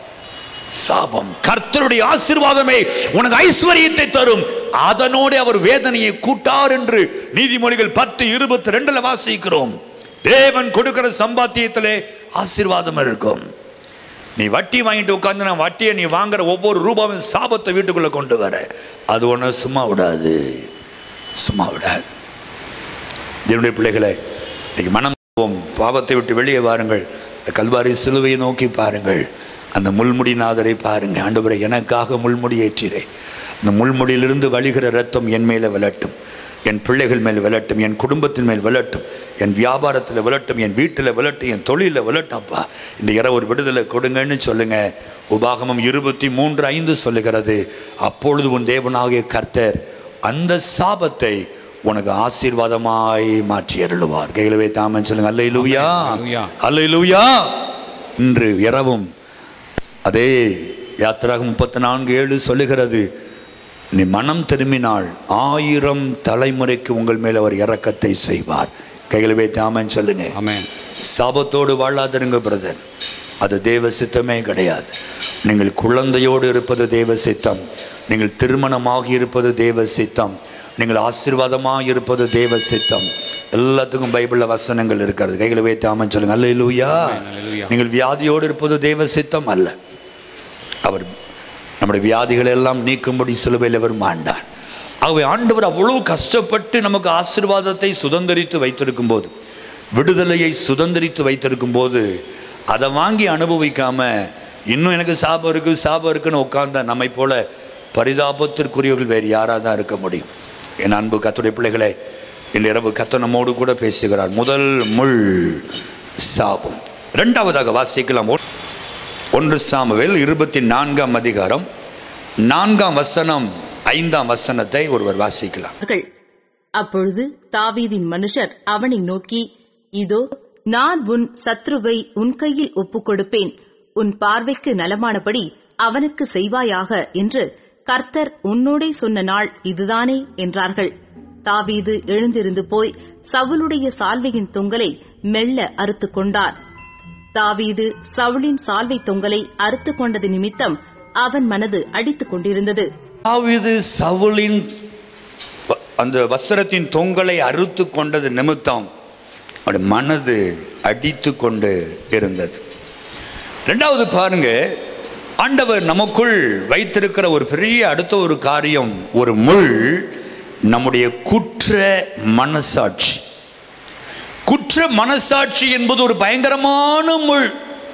Speaker 1: சாபம் கர்த்தருடைய ஆசீர்வாதமே உனக்கு ஐஸ்வர்யத்தை தரும் அதனோடு அவர் வேதனையை கூட்டார் என்று நீதிமொழிகள் பத்து இருபத்தி ரெண்டுல வாசிக்கிறோம் தேவன் கொடுக்கிற சம்பாத்தியத்திலே ஆசீர்வாதம் இருக்கும் நீ வட்டி வாங்கிட்டு உட்கார்ந்து நான் வட்டியை நீ வாங்குற ஒவ்வொரு ரூபாயும் சாபத்தை வீட்டுக்குள்ள கொண்டு வர அது ஒன்று சும்மா விடாது சும்மா விடாது என்னுடைய பிள்ளைகளை இன்னைக்கு மனம் போம் பாவத்தை விட்டு வெளியே வாருங்கள் இந்த கல்வாரி சிலுவையை நோக்கி பாருங்கள் அந்த முள்முடிநாதரை பாருங்க ஆண்டவரை எனக்காக முள்முடி ஏற்றிரே அந்த முள்முடியிலிருந்து வழிகிற ரத்தம் என் மேலே விளட்டும் என் பிள்ளைகள் மேல் விளட்டும் என் குடும்பத்தின் மேல் விளட்டும் என் வியாபாரத்தில் விளட்டும் என் வீட்டில் விளட்டும் என் தொழிலில் விளட்டம்ப்பா இந்த இரவு ஒரு விடுதலை கொடுங்கன்னு சொல்லுங்க உபாகமம் இருபத்தி மூன்று ஐந்து சொல்லுகிறது அப்பொழுது உன் தேவனாகிய கர்த்தர் அந்த சாபத்தை உனக்கு ஆசீர்வாதமாய் மாற்றி அருளுவார் கையிலவே தாமன் சொல்லுங்க அல்லை லூயா
Speaker 2: அல்லேலூயா.
Speaker 1: அல்லை லூயா இன்று இரவும் அதே யாத்திராக முப்பத்தி நான்கு ஏழு சொல்லுகிறது நீ மனம் திரும்பினால் ஆயிரம் தலைமுறைக்கு உங்கள் மேல் அவர் இரக்கத்தை செய்வார் கையிலவே தாமன் சொல்லுங்க
Speaker 2: ஆமென்
Speaker 1: சாபத்தோடு வாழாதிருங்க பிரதர் அது தேவ சித்தமே கிடையாது நீங்கள் குழந்தையோடு இருப்பது தேவ சித்தம் நீங்கள் திருமணமாகி இருப்பது தேவ சித்தம் நீங்கள் ஆசீர்வாதமாக இருப்பது தேவ சித்தம் எல்லாத்துக்கும் பைபிளில் வசனங்கள் இருக்கிறது கைகளை வைத்தாமன் சொல்லுங்க அல்ல இல்லையா
Speaker 2: அல்லேலூயா.
Speaker 1: நீங்கள் வியாதியோடு இருப்பது தேவ சித்தம் அல்ல அவர் நம்முடைய வியாதிகளை எல்லாம் நீக்கும்படி சிலுவையில் அவர் மாண்டார் ஆகவே ஆண்டவர் அவ்வளவு கஷ்டப்பட்டு நமக்கு ஆசீர்வாதத்தை சுதந்திரித்து வைத்திருக்கும் போது விடுதலையை சுதந்திரித்து வைத்திருக்கும் போது அதை வாங்கி அனுபவிக்காம இன்னும் எனக்கு சாபம் இருக்கு சாபம் இருக்குன்னு உட்கார்ந்த நம்மை போல பரிதாபத்திற்குரியவர்கள் வேறு யாராக தான் இருக்க முடியும் என் அன்பு கத்துடைய பிள்ளைகளே இன்று இரவு கத்த நம்மோடு கூட பேசுகிறார் முதல் முள் சாபம் இரண்டாவதாக வாசிக்கலாம் ஒன்று சாமுவேல் இருபத்தி நான்காம் அதிகாரம் நான்காம் வசனம் ஐந்தாம் வசனத்தை ஒருவர் வாசிக்கலாம்
Speaker 3: அவர்கள் அப்பொழுது தாவீதின் மனுஷர் அவனை நோக்கி இதோ நான் உன் சத்ருவை உன் கையில் ஒப்புக் கொடுப்பேன் உன் பார்வைக்கு நலமானபடி அவனுக்கு செய்வாயாக என்று கர்த்தர் உன்னோடே சொன்ன நாள் இதுதானே என்றார்கள் தாவீது எழுந்திருந்து போய் சவுலுடைய சால்வையின் தொங்கலை மெல்ல அறுத்துக் கொண்டார் தாவீது சவுலின் சால்வை தொங்கலை அறுத்துக் கொண்டது நிமித்தம் அவன் மனது அடித்துக் கொண்டிருந்தது
Speaker 1: தாவீது சவுலின் வ- அந்த வஸ்திரத்தின் தொங்கலை அறுத்து கொண்டது நிமித்தம் அவருடைய மனது அடித்து கொண்டு இருந்தது ரெண்டாவது பாருங்க ஆண்டவர் நமக்குள் வைத்திருக்கிற ஒரு பெரிய அடுத்த ஒரு காரியம் ஒரு முள் நம்முடைய குற்ற மனசாட்சி குற்ற மனசாட்சி என்பது ஒரு பயங்கரமான முள்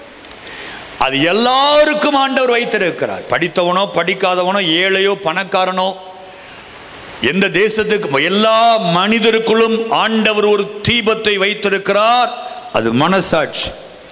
Speaker 1: அது எல்லாருக்கும் ஆண்டவர் வைத்திருக்கிறார் படித்தவனோ படிக்காதவனோ ஏழையோ பணக்காரனோ எந்த தேசத்துக்கு எல்லா மனிதருக்குள்ளும் ஆண்டவர் ஒரு தீபத்தை வைத்திருக்கிறார் அது மனசாட்சி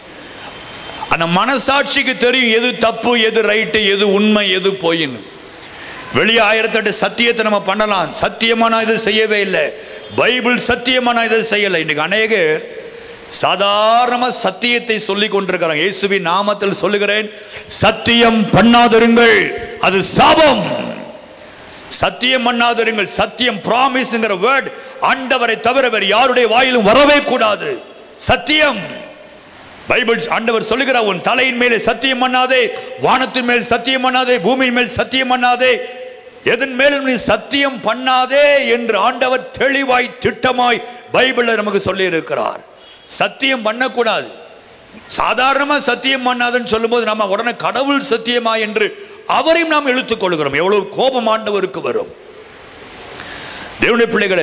Speaker 1: அந்த மனசாட்சிக்கு தெரியும் எது தப்பு எது ரைட்டு எது உண்மை எது பொய்ன்னு வெளியே ஆயிரத்தெட்டு சத்தியத்தை நம்ம பண்ணலாம் சத்தியமா நான் இது செய்யவே இல்லை பைபிள் சத்தியமா நான் இதை செய்யலை இன்னைக்கு அநேகர் சாதாரணமா சத்தியத்தை சொல்லி கொண்டிருக்கிறாங்க இயேசுவின் நாமத்தில் சொல்லுகிறேன் சத்தியம் பண்ணாதிருங்கள் அது சாபம் சத்தியம் பண்ணாதிருங்கள் சத்தியம் ப்ராமிஸ்ங்கிற வேர்ட் ஆண்டவரை தவிர வேறு யாருடைய வாயிலும் வரவே கூடாது சத்தியம் பைபிள் ஆண்டவர் சொல்லுகிறார் உன் தலையின் மேலே சத்தியம் பண்ணாதே வானத்தின் மேல் சத்தியம் பண்ணாதே பூமியின் மேல் சத்தியம் பண்ணாதே எதன் மேலும் நீ சத்தியம் பண்ணாதே என்று ஆண்டவர் தெளிவாய் திட்டமாய் பைபிளில் நமக்கு சொல்லி இருக்கிறார் சத்தியம் பண்ணக்கூடாது சாதாரணமா சத்தியம் பண்ணாதுன்னு சொல்லும்போது நம்ம உடனே கடவுள் சத்தியமா என்று அவரையும் நாம் இழுத்துக் கொள்கிறோம் எவ்வளவு கோபம் ஆண்டவருக்கு வரும் தேவனுடைய பிள்ளைகளே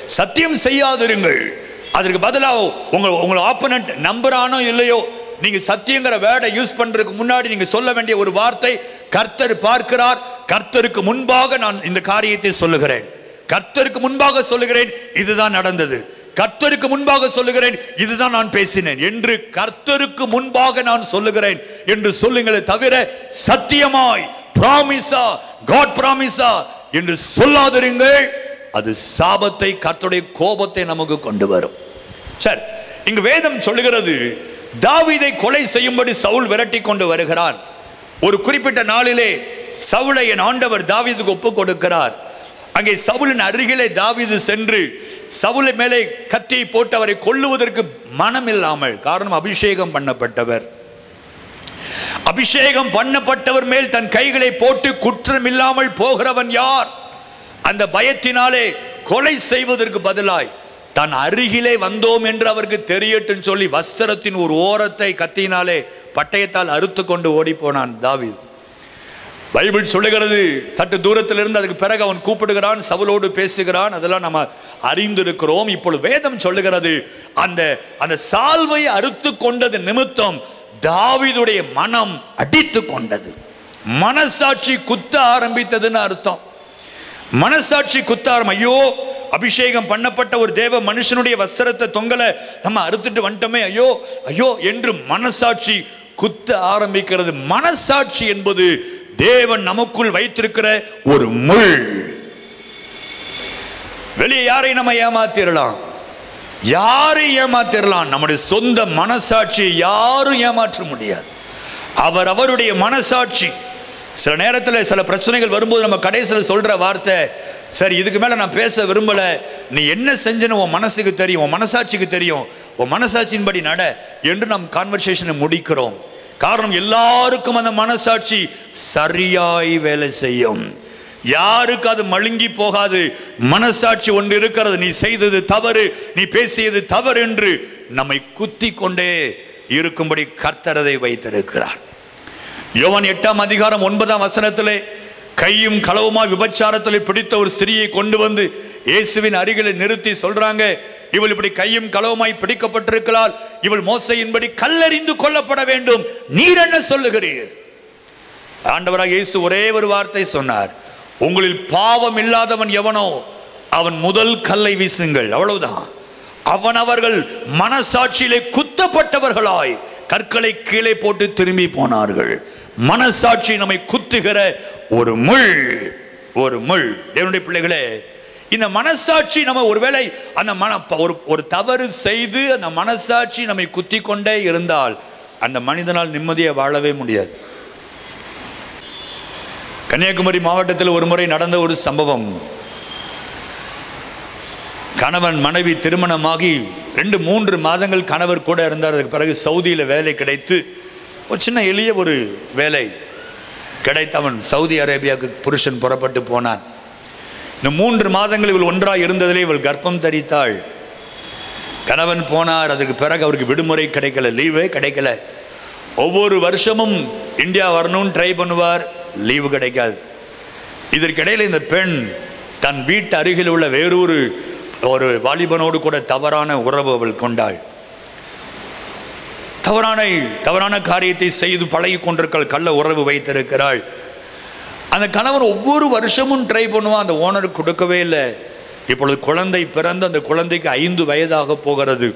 Speaker 1: சத்தியம் செய்யாதிருங்கள் அதற்கு பதிலாக உங்க உங்களை ஆப்பனண்ட் நம்புறானோ இல்லையோ நீங்க சத்தியங்கிற வேர்டை யூஸ் பண்றதுக்கு முன்னாடி நீங்க சொல்ல வேண்டிய ஒரு வார்த்தை கர்த்தர் பார்க்கிறார் கர்த்தருக்கு முன்பாக நான் இந்த காரியத்தை சொல்லுகிறேன் கர்த்தருக்கு முன்பாக சொல்லுகிறேன் இதுதான் நடந்தது கர்த்தருக்கு முன்பாக சொல்லுகிறேன் இதுதான் நான் பேசினேன் என்று கர்த்தருக்கு முன்பாக நான் சொல்லுகிறேன் என்று சொல்லுங்களே தவிர சத்தியமாய் பிராமிசா காட் பிராமிசா என்று சொல்லாதிருங்கள் அது சாபத்தை கர்த்தருடைய கோபத்தை நமக்கு கொண்டு வரும் சரி இங்கு வேதம் சொல்லுகிறது தாவீதை கொலை செய்யும்படி சவுல் விரட்டி கொண்டு வருகிறான் ஒரு குறிப்பிட்ட நாளிலே சவுலை என் ஆண்டவர் தாவீதுக்கு ஒப்பு கொடுக்கிறார் அங்கே சவுலின் அருகிலே தாவீது சென்று சவுலை மேலே கத்தியை போட்டு அவரை கொல்லுவதற்கு மனம் இல்லாமல் காரணம் அபிஷேகம் பண்ணப்பட்டவர் அபிஷேகம் பண்ணப்பட்டவர் மேல் தன் கைகளை போட்டு குற்றம் இல்லாமல் போகிறவன் யார் அந்த பயத்தினாலே கொலை செய்வதற்கு பதிலாய் தன் அருகிலே வந்தோம் என்று அவருக்கு தெரியட்டும் சொல்லி வஸ்திரத்தின் ஒரு ஓரத்தை கத்தியினாலே பட்டயத்தால் அறுத்து கொண்டு ஓடி போனான் தாவீது பைபிள் சொல்லுகிறது சற்று தூரத்தில் இருந்து அதுக்கு பிறகு அவன் கூப்பிடுகிறான் சவுலோடு பேசுகிறான் அதெல்லாம் நம்ம அறிந்திருக்கிறோம் இப்பொழுது வேதம் சொல்லுகிறது அந்த அந்த சால்வை அறுத்து கொண்டது நிமித்தம் தாவீதுடைய மனம் அடித்து கொண்டது மனசாட்சி குத்த ஆரம்பித்ததுன்னு அர்த்தம் மனசாட்சி குத்தாரம் ஐயோ அபிஷேகம் பண்ணப்பட்ட ஒரு தேவ மனுஷனுடைய வஸ்திரத்தை தொங்கல நம்ம அறுத்துட்டு வந்துட்டோமே ஐயோ ஐயோ என்று மனசாட்சி குத்த ஆரம்பிக்கிறது மனசாட்சி என்பது தேவன் நமக்குள் வைத்திருக்கிற ஒரு முள் வெளியே யாரை நம்ம ஏமாத்திரலாம் யாரை ஏமாத்திரலாம் நம்முடைய சொந்த மனசாட்சியை யாரும் ஏமாற்ற முடியாது அவர் அவருடைய மனசாட்சி சில நேரத்தில் சில பிரச்சனைகள் வரும்போது நம்ம கடைசியில் சொல்ற வார்த்தை சரி இதுக்கு மேல நான் பேச விரும்பல நீ என்ன செஞ்சன்னு உன் மனசுக்கு தெரியும் உன் மனசாட்சிக்கு தெரியும் உன் மனசாட்சியின்படி நட என்று நம் கான்வர்சேஷனை முடிக்கிறோம் காரணம் எல்லாருக்கும் அந்த மனசாட்சி சரியாய் வேலை செய்யும் யாருக்கு அது மழுங்கி போகாது மனசாட்சி ஒன்று இருக்கிறது நீ செய்தது தவறு நீ பேசியது தவறு என்று நம்மை குத்தி கொண்டே இருக்கும்படி கர்த்தரதை வைத்திருக்கிறார் யோவான் எட்டாம் அதிகாரம் ஒன்பதாம் வசனத்திலே கையும் களவுமா விபச்சாரத்திலே பிடித்த ஒரு ஸ்திரியை கொண்டு வந்து இயேசுவின் அருகில நிறுத்தி சொல்றாங்க இவள் இப்படி கையும் களவுமாய் பிடிக்கப்பட்டிருக்கிறாள் இவள் மோசையின்படி கல்லறிந்து கொல்லப்பட வேண்டும் நீர் என்ன சொல்லுகிறீர் ஆண்டவராக இயேசு ஒரே ஒரு வார்த்தை சொன்னார் உங்களில் பாவம் இல்லாதவன் எவனோ அவன் முதல் கல்லை வீசுங்கள் அவ்வளவுதான் அவன் அவர்கள் மனசாட்சியிலே குத்தப்பட்டவர்களாய் கற்களை கீழே போட்டு திரும்பி போனார்கள் மனசாட்சி நம்மை குத்துகிற ஒரு முள் ஒரு முள் தேவனுடைய பிள்ளைகளே இந்த மனசாட்சி நம்ம ஒருவேளை அந்த மன ஒரு ஒரு தவறு செய்து அந்த மனசாட்சி நம்மை குத்தி கொண்டே இருந்தால் அந்த மனிதனால் நிம்மதியை வாழவே முடியாது கன்னியாகுமரி மாவட்டத்தில் ஒரு முறை நடந்த ஒரு சம்பவம் கணவன் மனைவி திருமணமாகி ரெண்டு மூன்று மாதங்கள் கணவர் கூட இருந்தார் அதுக்கு பிறகு சவுதியில் வேலை கிடைத்து ஒரு சின்ன எளிய ஒரு வேலை கிடைத்து அவன் சவுதி அரேபியாவுக்கு புருஷன் புறப்பட்டு போனான் இந்த மூன்று மாதங்கள் இவள் ஒன்றாக இருந்ததிலே இவள் கர்ப்பம் தரித்தாள் கணவன் போனார் அதுக்கு பிறகு அவருக்கு விடுமுறை கிடைக்கல லீவே கிடைக்கல ஒவ்வொரு வருஷமும் இந்தியா வரணும்னு ட்ரை பண்ணுவார் லீவு கிடைக்காது இதற்கிடையில் இந்த பெண் தன் வீட்டு அருகில் உள்ள வேறொரு ஒரு வாலிபனோடு கூட தவறான உறவு அவள் கொண்டாள் தவறான தவறான காரியத்தை செய்து பழகி கொண்டிருக்கள் கள்ள உறவு வைத்திருக்கிறாள் அந்த கணவன் ஒவ்வொரு வருஷமும் ட்ரை பண்ணுவான் அந்த ஓனர் கொடுக்கவே இல்லை இப்பொழுது குழந்தை பிறந்து அந்த குழந்தைக்கு ஐந்து வயதாக போகிறது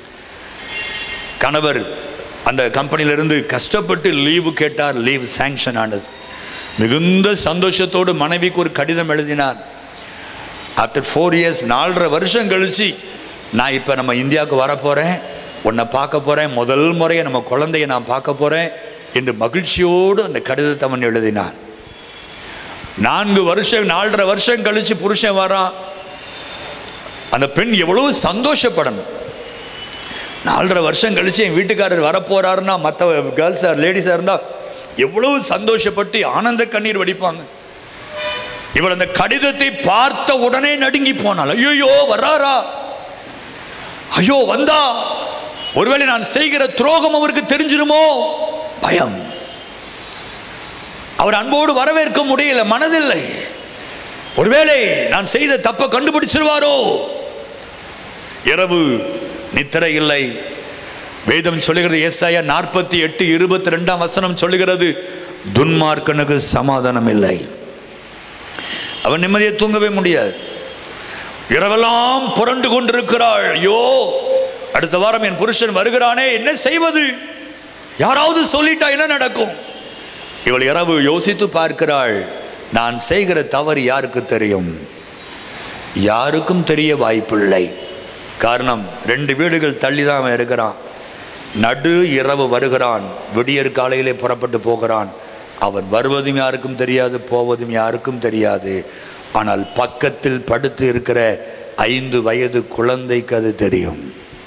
Speaker 1: கணவர் அந்த கம்பெனியிலிருந்து கஷ்டப்பட்டு லீவு கேட்டார் லீவ் சாங்ஷன் ஆனது மிகுந்த சந்தோஷத்தோடு மனைவிக்கு ஒரு கடிதம் எழுதினார் ஆஃப்டர் ஃபோர் இயர்ஸ் நாலரை வருஷம் கழிச்சு நான் இப்போ நம்ம இந்தியாவுக்கு வரப்போகிறேன் உன்னை பார்க்க போகிறேன் முதல் முறையை நம்ம குழந்தைய நான் பார்க்க போகிறேன் என்று மகிழ்ச்சியோடு அந்த கடிதத்தை அவன் எழுதினான் நான்கு வருஷம் நாலரை வருஷம் கழிச்சு புருஷன் வரான் அந்த பெண் எவ்வளவு சந்தோஷப்படணும் நாலரை வருஷம் கழிச்சு என் வீட்டுக்காரர் வரப்போறாருன்னா மற்ற கேர்ள்ஸா லேடிஸாக இருந்தால் எவ்வளவு சந்தோஷப்பட்டு ஆனந்த கண்ணீர் வடிப்பாங்க இவள் அந்த கடிதத்தை பார்த்த உடனே நடுங்கி போனாள் ஐயோ வர்றாரா ஐயோ வந்தா ஒருவேளை நான் செய்கிற துரோகம் அவருக்கு தெரிஞ்சிருமோ பயம் அவர் அன்போடு வரவேற்க முடியல மனதில்லை ஒருவேளை நான் செய்த தப்பை கண்டுபிடிச்சிருவாரோ இரவு நித்திரை இல்லை வேதம் சொல்லுகிறது ஏசாயா நாற்பத்தி எட்டு இருபத்தி ரெண்டாம் வசனம் சொல்லுகிறது துன்மார்க்கனுக்கு சமாதானம் இல்லை அவன் நிம்மதியை தூங்கவே முடியாது இரவெல்லாம் புரண்டு கொண்டிருக்கிறாள் ஐயோ அடுத்த வாரம் என் புருஷன் வருகிறானே என்ன செய்வது யாராவது சொல்லிட்டா என்ன நடக்கும் இவள் இரவு யோசித்து பார்க்கிறாள் நான் செய்கிற தவறு யாருக்கு தெரியும் யாருக்கும் தெரிய வாய்ப்பில்லை காரணம் ரெண்டு வீடுகள் தள்ளி தான் அவன் இருக்கிறான் நடு இரவு வருகிறான் விடியற் காலையிலே புறப்பட்டு போகிறான் அவன் வருவதும் யாருக்கும் தெரியாது போவதும் யாருக்கும் தெரியாது ஆனால் பக்கத்தில் படுத்து இருக்கிற ஐந்து வயது குழந்தைக்கு அது தெரியும்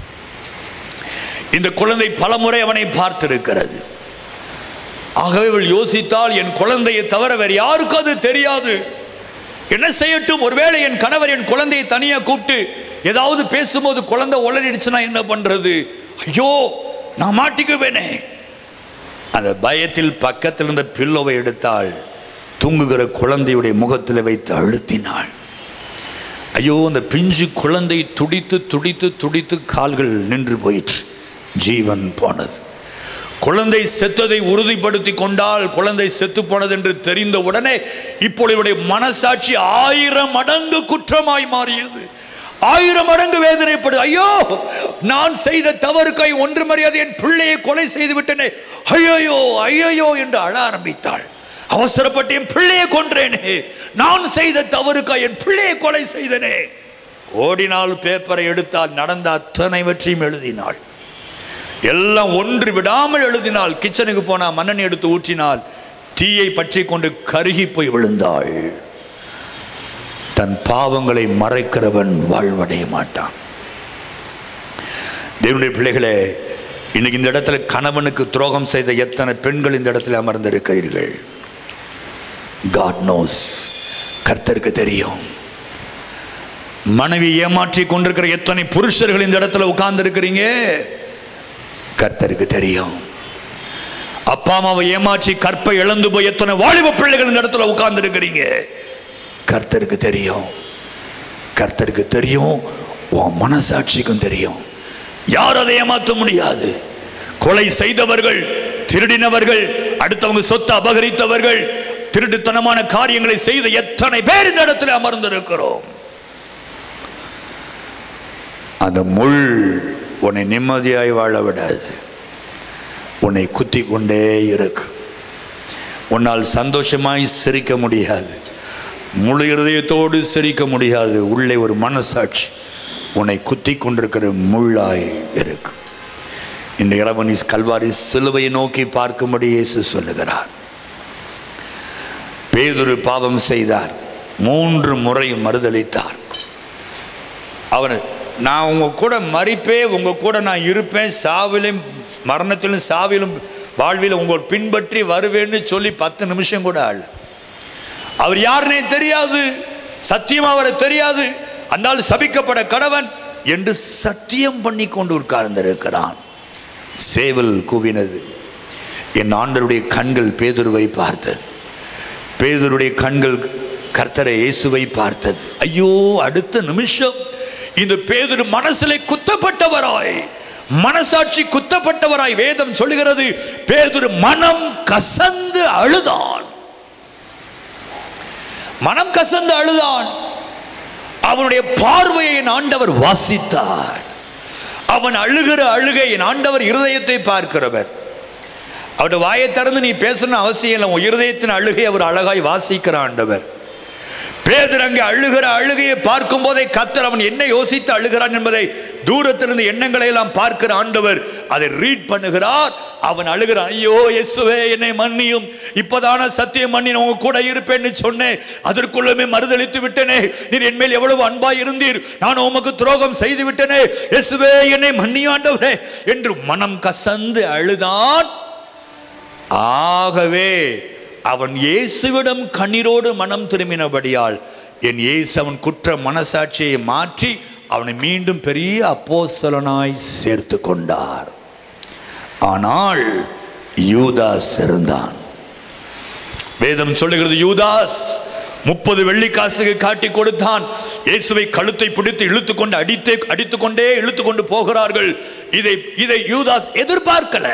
Speaker 1: இந்த குழந்தை பலமுறை அவனை பார்த்திருக்கிறது ஆகவே இவள் யோசித்தால் என் குழந்தையை தவிர வேறு யாருக்கும் அது தெரியாது என்ன செய்யட்டும் ஒருவேளை என் கணவர் என் குழந்தையை தனியா கூப்பிட்டு ஏதாவது பேசும்போது குழந்தை உளறிடுச்சுன்னா என்ன பண்றது ஐயோ நான் மாட்டிக்குவேனே அந்த பயத்தில் பக்கத்தில் இருந்த பில்லோவை எடுத்தாள் தூங்குகிற குழந்தையுடைய முகத்தில் வைத்து அழுத்தினாள் ஐயோ அந்த பிஞ்சு குழந்தை துடித்து துடித்து துடித்து கால்கள் நின்று போயிற்று ஜீவன் போனது குழந்தை செத்ததை உறுதிப்படுத்தி கொண்டால் குழந்தை செத்து போனது என்று தெரிந்த உடனே இப்போ இவருடைய மனசாட்சி ஆயிரம் மடங்கு குற்றமாய் மாறியது ஆயிரம் மடங்கு வேதனைப்படு ஐயோ நான் செய்த தவறுக்காய் ஒன்று மரியாதை என் பிள்ளையை கொலை செய்து விட்டனே ஐயோ ஐயோ என்று அழ ஆரம்பித்தாள் அவசரப்பட்டு என் பிள்ளையை கொன்றேனே நான் செய்த தவறுக்காய் என் பிள்ளையை கொலை செய்தனே ஓடினால் பேப்பரை எடுத்தால் நடந்த அத்தனைவற்றையும் எழுதினாள் எல்லாம் ஒன்று விடாமல் எழுதினாள் கிச்சனுக்கு போனா மண்ணெண்ணெய் எடுத்து ஊற்றினால் தீயை பற்றி கொண்டு கருகி போய் விழுந்தாள் தன் பாவங்களை மறைக்கிறவன் வாழ்வடைய மாட்டான் தேவனுடைய பிள்ளைகளே இன்னைக்கு இந்த இடத்துல கணவனுக்கு துரோகம் செய்த எத்தனை பெண்கள் இந்த இடத்துல அமர்ந்திருக்கிறீர்கள் காட் நோஸ் கர்த்தருக்கு தெரியும் மனைவி ஏமாற்றி கொண்டிருக்கிற எத்தனை புருஷர்கள் இந்த இடத்துல உட்கார்ந்து இருக்கிறீங்க கர்த்தருக்கு தெரியும் அப்பா அம்மாவை ஏமாற்றி கற்பை இழந்து போய் எத்தனை வாலிப பிள்ளைகள் இந்த இடத்துல உட்கார்ந்து இருக்கிறீங்க கர்த்தருக்கு தெரியும் கர்த்தருக்கு தெரியும் உன் மனசாட்சிக்கும் தெரியும் யார் அதை ஏமாற்ற முடியாது கொலை செய்தவர்கள் திருடினவர்கள் அடுத்தவங்க சொத்தை அபகரித்தவர்கள் திருட்டுத்தனமான காரியங்களை செய்த எத்தனை பேர் இந்த இடத்துல அமர்ந்திருக்கிறோம் அந்த முள் உன்னை நிம்மதியாய் வாழ விடாது உன்னை குத்தி கொண்டே இருக்கு உன்னால் சந்தோஷமாய் சிரிக்க முடியாது முழு இருதயத்தோடு சிரிக்க முடியாது உள்ளே ஒரு மனசாட்சி உன்னை குத்தி கொண்டிருக்கிற முள்ளாய் இருக்கு இந்த இரவனி கல்வாரி சிலுவையை நோக்கி பார்க்கும்படி இயேசு சொல்லுகிறார் பேதுரு பாவம் செய்தார் மூன்று முறை மறுதளித்தார் அவர் நான் உங்க கூட மறிப்பே உங்க கூட நான் இருப்பேன் சாவிலும் மரணத்திலும் சாவிலும் வாழ்விலும் உங்கள் பின்பற்றி வருவேன்னு சொல்லி பத்து நிமிஷம் கூட ஆள் அவர் யாருனே தெரியாது சத்தியம் அவரை தெரியாது அந்த சபிக்கப்பட கடவன் என்று சத்தியம் பண்ணி கொண்டு உட்கார்ந்திருக்கிறான் சேவல் கூவினது என் ஆண்டருடைய கண்கள் பேதுருவை பார்த்தது பேதுருடைய கண்கள் கர்த்தரை இயேசுவை பார்த்தது ஐயோ அடுத்த நிமிஷம் இந்த பேதுரு மனசிலே குத்தப்பட்டவராய் மனசாட்சி குத்தப்பட்டவராய் வேதம் சொல்லுகிறது பேதுரு மனம் கசந்து அழுதான் மனம் கசந்து அழுதான் அவனுடைய பார்வையை என் ஆண்டவர் வாசித்தார் அவன் அழுகிற அழுகை என் ஆண்டவர் இருதயத்தை பார்க்கிறவர் அவருடைய வாயை திறந்து நீ பேசணும் அவசியம் இல்லை உன் இருதயத்தின் அழுகை அவர் அழகாய் வாசிக்கிற ஆண்டவர் பேதர் அங்கே அழுகிற அழுகையை பார்க்கும் போதே கத்தர் அவன் என்ன யோசித்து அழுகிறான் என்பதை தூரத்திலிருந்து எண்ணங்களை எல்லாம் பார்க்கிற ஆண்டவர் அதை ரீட் பண்ணுகிறார் அவன் அழுகிறான் ஐயோ இயேசுவே என்னை மன்னியும் இப்பதான சத்தியம் மன்னி நான் உங்க கூட இருப்பேன்னு சொன்னேன் அதற்குள்ளமே மறுதளித்து விட்டனே நீர் என் மேல் எவ்வளவு அன்பாய் இருந்தீர் நான் உமக்கு துரோகம் செய்து விட்டனே இயேசுவே என்னை மன்னியாண்டவரே என்று மனம் கசந்து அழுதான் ஆகவே அவன் இயேசுவிடம் கண்ணீரோடு மனம் திரும்பினபடியால் என் இயேசு அவன் குற்ற மனசாட்சியை மாற்றி அவனை மீண்டும் பெரிய அப்போஸ்தலனாய் சேர்த்து கொண்டார் ஆனால் யூதாஸ் இருந்தான் வேதம் சொல்லுகிறது யூதாஸ் முப்பது வெள்ளி காசுக்கு காட்டி கொடுத்தான் இயேசுவை கழுத்தை பிடித்து இழுத்து கொண்டு அடித்து அடித்துக் கொண்டே இழுத்து கொண்டு போகிறார்கள் இதை இதை யூதாஸ் எதிர்பார்க்கல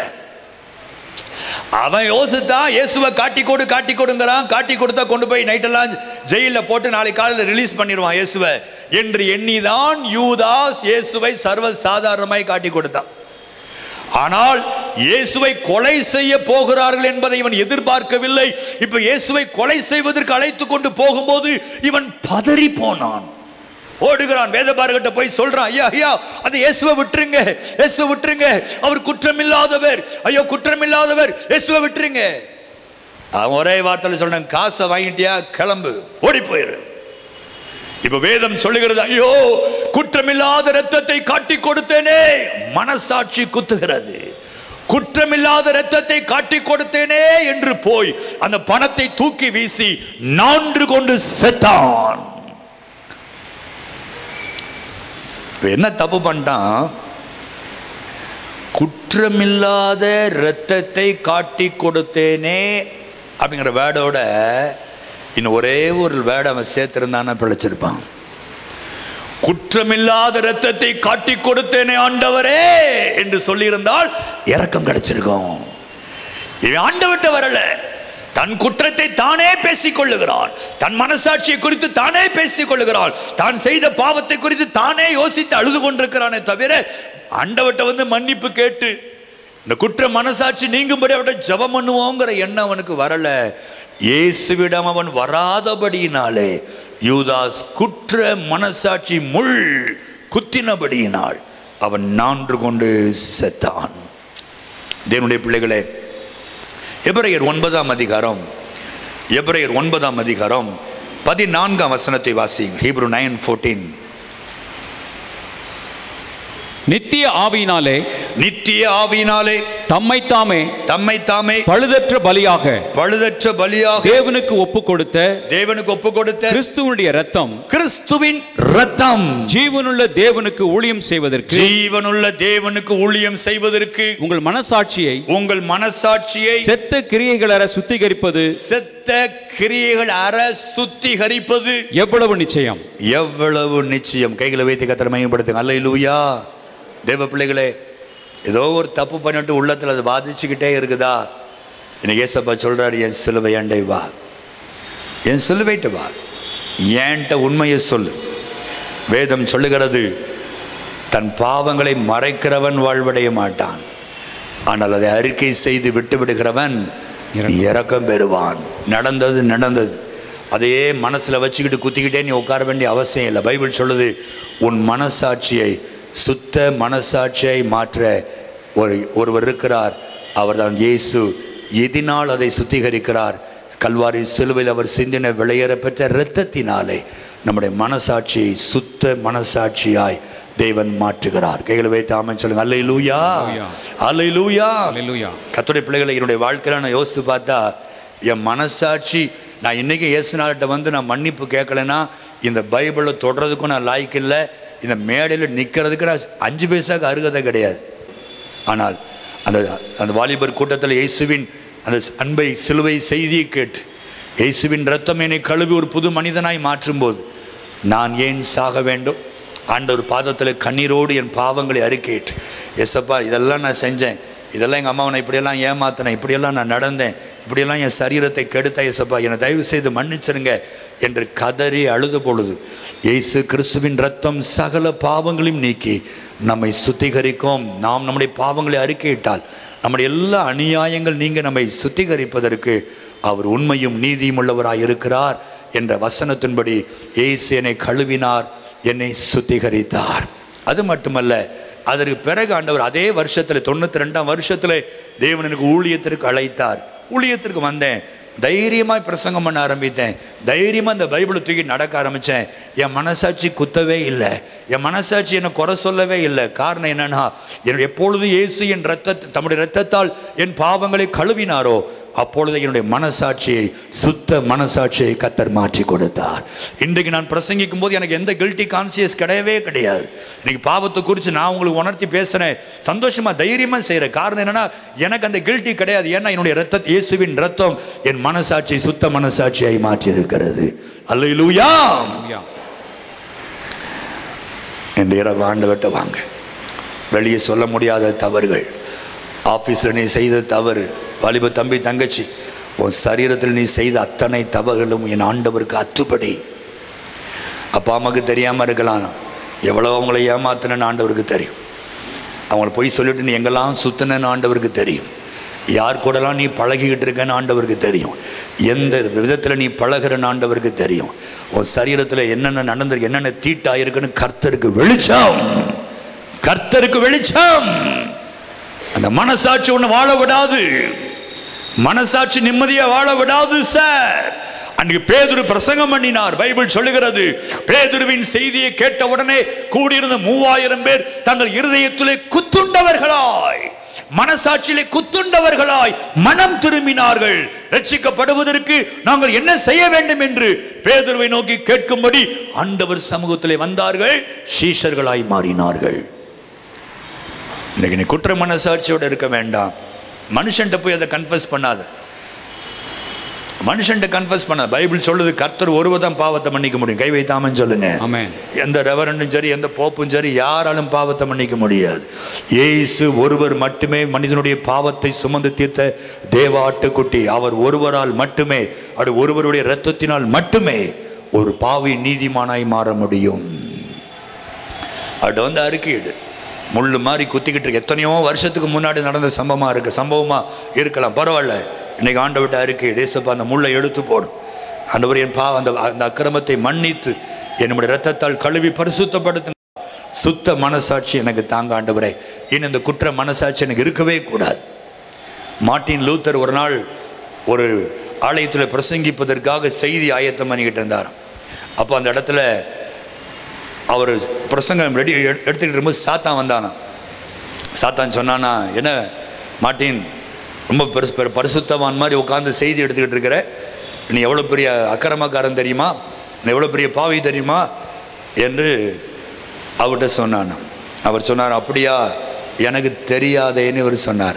Speaker 1: அவன் யோசித்தான் இயேசுவை காட்டி கொடு காட்டி கொடுங்கிறான் காட்டி கொடுத்தா கொண்டு போய் நைட்டெல்லாம் ஜெயில போட்டு நாளைக்கு காலையில் ரிலீஸ் பண்ணிடுவான் இயேசுவை என்று எண்ணிதான் யூதாஸ் இயேசுவை சர்வ சாதாரணமாய் காட்டி கொடுத்தான் ஆனால் இயேசுவை கொலை செய்ய போகிறார்கள் என்பதை இவன் எதிர்பார்க்கவில்லை இப்ப இயேசுவை கொலை செய்வதற்கு அழைத்து கொண்டு போகும்போது இவன் பதறி போனான் ஓடுகிறான் வேதபாரகிட்ட போய் சொல்றான் ஐயா ஐயா அந்த இயேசுவை விட்டுருங்க இயேசுவை விட்டுருங்க அவர் குற்றமில்லாதவர் ஐயோ குற்றமில்லாதவர் இயேசுவை விட்டுருங்க அவன் ஒரே வார்த்தையில சொல்றான் காசை வாங்கிட்டியா கிளம்பு ஓடி போயிரு இப்ப வேதம் சொல்லுகிறது ஐயோ குற்றமில்லாத இரத்தத்தை காட்டி கொடுத்தேனே மனசாட்சி குத்துகிறது குற்றமில்லாத இரத்தத்தை காட்டி கொடுத்தேனே என்று போய் அந்த பணத்தை தூக்கி வீசி நான்று கொண்டு செத்தான் இப்ப என்ன தப்பு பண்ணிட்டான் குற்றமில்லாத இரத்தத்தை காட்டி கொடுத்தேனே அப்படிங்கிற வேர்டோட இன்னும் ஒரே ஒரு வேர்டை அவன் சேர்த்திருந்தான்னா பிழைச்சிருப்பான் குற்றமில்லாத இரத்தத்தை காட்டி கொடுத்தேனே ஆண்டவரே என்று சொல்லியிருந்தால் இரக்கம் கிடைச்சிருக்கும் இவன் ஆண்டவட்ட வரல தன் குற்றத்தை தானே பேசிக் கொள்ளுகிறான் தன் மனசாட்சியை குறித்து தானே பேசிக் கொள்ளுகிறான் தான் செய்த பாவத்தை குறித்து தானே யோசித்து அழுது கொண்டிருக்கிறானே தவிர ஆண்டவட்ட வந்து மன்னிப்பு கேட்டு இந்த குற்ற மனசாட்சி நீங்கும்படி அவட்ட ஜெபம் பண்ணுவோங்கிற எண்ணம் அவனுக்கு வரல இயேசுவிடம் அவன் வராதபடியினாலே யூதாஸ் குற்ற மனசாட்சி முள் குத்தினபடியினால் அவன் நான்று கொண்டு செத்தான் தேவனுடைய பிள்ளைகளே எபிரேயர் ஒன்பதாம் அதிகாரம் எபிரேயர் ஒன்பதாம் அதிகாரம் பதினான்காம் வசனத்தை வாசிங்க ஹீப்ரு நைன் ஃபோர்டீன்
Speaker 2: நித்திய ஆவியினாலே
Speaker 1: நித்திய ஆவியினாலே
Speaker 2: தம்மை தாமே
Speaker 1: தம்மை தாமே
Speaker 2: பழுதற்ற பலியாக
Speaker 1: பழுதற்ற பலியாக
Speaker 2: தேவனுக்கு ஒப்பு கொடுத்த
Speaker 1: தேவனுக்கு ஒப்பு கொடுத்த
Speaker 2: கிறிஸ்துவனுடைய ரத்தம்
Speaker 1: கிறிஸ்துவின் ரத்தம்
Speaker 2: ஜீவனுள்ள தேவனுக்கு ஊழியம் செய்வதற்கு
Speaker 1: ஜீவனுள்ள தேவனுக்கு ஊழியம் செய்வதற்கு
Speaker 2: உங்கள் மனசாட்சியை
Speaker 1: உங்கள் மனசாட்சியை
Speaker 2: செத்த கிரியைகளற சுத்திகரிப்பது
Speaker 1: செத்த கிரியைகள் அற சுத்திகரிப்பது
Speaker 2: எவ்வளவு நிச்சயம்
Speaker 1: எவ்வளவு நிச்சயம் கைகளை வைத்து கத்திர மையப்படுத்துங்க அல்ல தேவ பிள்ளைகளே ஏதோ ஒரு தப்பு பண்ணிட்டு உள்ளத்தில் அது பாதிச்சுக்கிட்டே இருக்குதா இன்னைக்கு ஏசப்பா சொல்றாரு என் சிலுவை ஏண்டை வா என் சிலுவைட்டு வா ஏன்ட்ட உண்மையை சொல்லு வேதம் சொல்லுகிறது தன் பாவங்களை மறைக்கிறவன் வாழ்வடைய மாட்டான் ஆனால் அதை அறிக்கை செய்து விட்டு விடுகிறவன்
Speaker 2: இரக்கம்.
Speaker 1: இரக்கம் பெறுவான் நடந்தது நடந்தது அதையே மனசுல வச்சுக்கிட்டு குத்திக்கிட்டே நீ உட்கார வேண்டிய அவசியம் இல்லை பைபிள் சொல்லுது உன் மனசாட்சியை சுத்த மனசாட்சியை மாற்ற ஒரு ஒருவர் இருக்கிறார் அவர்தான் இயேசு எதினால் அதை சுத்திகரிக்கிறார் கல்வாரி சிலுவையில் அவர் சிந்தின விளையேற பெற்ற இரத்தத்தினாலே நம்முடைய மனசாட்சியை சுத்த மனசாட்சியாய் தேவன் மாற்றுகிறார் கைகளை வைத்து ஆமென் சொல்லுங்க அல்லை லூயா
Speaker 2: அல்லேலூயா.
Speaker 1: அல்லை லூயா
Speaker 2: அல்லேலூயா.
Speaker 1: கத்துடைய பிள்ளைகளை என்னுடைய வாழ்க்கையில நான் யோசித்து பார்த்தா என் மனசாட்சி நான் இன்னைக்கு இயேசுநாள்கிட்ட வந்து நான் மன்னிப்பு கேட்கலன்னா இந்த பைபிளை தொடர்றதுக்கும் நான் லாய்க்கு இல்லை இந்த மேடையில் நிற்கிறதுக்கு நான் அஞ்சு பைசாக்கு அருகதை கிடையாது ஆனால் அந்த அந்த வாலிபர் கூட்டத்தில் இயேசுவின் அந்த அன்பை சிலுவை செய்தியை கேட்டு இயேசுவின் ரத்தம் என்னை கழுவி ஒரு புது மனிதனாய் மாற்றும்போது நான் ஏன் சாக வேண்டும் ஆண்டவர் பாதத்தில் கண்ணீரோடு என் பாவங்களை அறிக்கையிட்டு எஸ்அப்பா இதெல்லாம் நான் செஞ்சேன் இதெல்லாம் எங்கள் அம்மாவை நான் இப்படியெல்லாம் ஏமாத்தினேன் இப்படியெல்லாம் நான் நடந்தேன் இப்படியெல்லாம் என் சரீரத்தை கெடுத்த எஸ்அப்பா என்னை தயவு செய்து மன்னிச்சிருங்க என்று கதறி அழுத பொழுது இயேசு கிறிஸ்துவின் ரத்தம் சகல பாவங்களையும் நீக்கி நம்மை சுத்திகரிக்கும் நாம் நம்முடைய பாவங்களை அறிக்கையிட்டால் நம்முடைய எல்லா அநியாயங்கள் நீங்க நம்மை சுத்திகரிப்பதற்கு அவர் உண்மையும் நீதியும் உள்ளவராய் இருக்கிறார் என்ற வசனத்தின்படி இயேசு என்னை கழுவினார் என்னை சுத்திகரித்தார் அது மட்டுமல்ல அதற்கு பிறகு ஆண்டவர் அதே வருஷத்தில் தொண்ணூத்தி ரெண்டாம் வருஷத்தில் தேவன் எனக்கு ஊழியத்திற்கு அழைத்தார் ஊழியத்திற்கு வந்தேன் தைரியமாய் பிரசங்கம் பண்ண ஆரம்பித்தேன் தைரியமாக இந்த பைபிளை தூக்கி நடக்க ஆரம்பித்தேன் என் மனசாட்சி குத்தவே இல்லை என் மனசாட்சி என்னை குறை சொல்லவே இல்லை காரணம் என்னன்னா என் எப்பொழுது இயேசு என் ரத்த தம்முடைய ரத்தத்தால் என் பாவங்களை கழுவினாரோ அப்பொழுது என்னுடைய மனசாட்சியை சுத்த மனசாட்சியை கத்தர் மாற்றி கொடுத்தார் இன்றைக்கு நான் பிரசங்கிக்கும் போது எனக்கு எந்த கில்ட்டி கான்சியஸ் கிடையவே கிடையாது இன்னைக்கு பாவத்தை குறித்து நான் உங்களுக்கு உணர்த்தி பேசுறேன் சந்தோஷமா தைரியமா செய்யறேன் காரணம் என்னன்னா எனக்கு அந்த கில்ட்டி கிடையாது ஏன்னா என்னுடைய ரத்த இயேசுவின் ரத்தம் என் மனசாட்சி சுத்த மனசாட்சியை மாற்றி இருக்கிறது அல்லேலூயா என்ற இரவு ஆண்டவர்கிட்ட வாங்க வெளியே சொல்ல முடியாத தவறுகள் ஆஃபீஸில் நீ செய்த தவறு வாலிப தம்பி தங்கச்சி உன் சரீரத்தில் நீ செய்த அத்தனை தவறுகளும் என் ஆண்டவருக்கு அத்துப்படி அப்பா அம்மாவுக்கு தெரியாமல் இருக்கலாம் எவ்வளோ அவங்கள ஏமாத்தினன்னு ஆண்டவருக்கு தெரியும் அவங்கள போய் சொல்லிட்டு நீ எங்கெல்லாம் சுத்தினன்னு ஆண்டவருக்கு தெரியும் யார் கூடலாம் நீ பழகிக்கிட்டு இருக்கன்னு ஆண்டவருக்கு தெரியும் எந்த விதத்தில் நீ பழகுறன்னு ஆண்டவருக்கு தெரியும் உன் சரீரத்தில் என்னென்ன நடந்திருக்கு என்னென்ன தீட்டாயிருக்குன்னு கர்த்தருக்கு வெளிச்சம் கர்த்தருக்கு வெளிச்சம் அந்த மனசாட்சி ஒன்று வாழ விடாது மனசாட்சி நிம்மதியா வாழ விடாது சார் அன்றைக்கு பேதுரு பிரசங்கம் பண்ணினார் பைபிள் சொல்லுகிறது பேதுருவின் செய்தியை கேட்ட உடனே கூடியிருந்த மூவாயிரம் பேர் தங்கள் இருதயத்திலே குத்துண்டவர்களாய் மனசாட்சியிலே குத்துண்டவர்களாய் மனம் திரும்பினார்கள் ரட்சிக்கப்படுவதற்கு நாங்கள் என்ன செய்ய வேண்டும் என்று பேதுருவை நோக்கி கேட்கும்படி ஆண்டவர் சமூகத்திலே வந்தார்கள் சீஷர்களாய் மாறினார்கள் இன்னைக்கு நீ குற்ற மனசாட்சியோட இருக்க வேண்டாம் மனுஷன்ட்ட போய் அதை கன்ஃபஸ் பண்ணாத மனுஷன்ட்ட கன்ஃபஸ் பண்ண பைபிள் சொல்லுது கர்த்தர் ஒருவர் தான் பாவத்தை மன்னிக்க முடியும் கை வைத்தாமன்னு சொல்லுங்க
Speaker 2: ஆமென்
Speaker 1: எந்த ரெவரண்டும் சரி எந்த போப்பும் சரி யாராலும் பாவத்தை மன்னிக்க முடியாது இயேசு ஒருவர் மட்டுமே மனிதனுடைய பாவத்தை சுமந்து தீர்த்த தேவ ஆட்டுக்குட்டி அவர் ஒருவரால் மட்டுமே அது ஒருவருடைய இரத்தத்தினால் மட்டுமே ஒரு பாவி நீதிமானாய் மாற முடியும் அது வந்து அறிக்கையிடு முள்ளு மாதிரி குத்திக்கிட்டு இருக்கு எத்தனையோ வருஷத்துக்கு முன்னாடி நடந்த சம்பவமா இருக்கு சம்பவமா இருக்கலாம் பரவாயில்ல இன்னைக்கு ஆண்டவர்கிட்ட அறிக்கை ஏசப்பா அந்த முள்ளை எடுத்து போடும் ஆண்டவர் என் பா அந்த அந்த அக்கிரமத்தை மன்னித்து என்னுடைய ரத்தத்தால் கழுவி பரிசுத்தப்படுத்து சுத்த மனசாட்சி எனக்கு தாங்க ஆண்டவரே இனி இந்த குற்ற மனசாட்சி எனக்கு இருக்கவே கூடாது மார்ட்டின் லூத்தர் ஒரு நாள் ஒரு ஆலயத்தில் பிரசங்கிப்பதற்காக செய்தி ஆயத்தம் பண்ணிக்கிட்டு இருந்தார் அப்போ அந்த இடத்துல அவர் பிரசங்கம் ரெடி எடுத்துக்கிட்டு இருக்கும்போது சாத்தான் வந்தானா சாத்தான் சொன்னானா என்ன மார்ட்டின் ரொம்ப பெருசு பெரு பரிசுத்தவான் மாதிரி உட்காந்து செய்தி எடுத்துக்கிட்டு இருக்கிற நீ எவ்வளோ பெரிய அக்கிரமக்காரன் தெரியுமா நீ எவ்வளோ பெரிய பாவி தெரியுமா என்று அவர்கிட்ட சொன்னானா அவர் சொன்னார் அப்படியா எனக்கு தெரியாதேன்னு இவர் சொன்னார்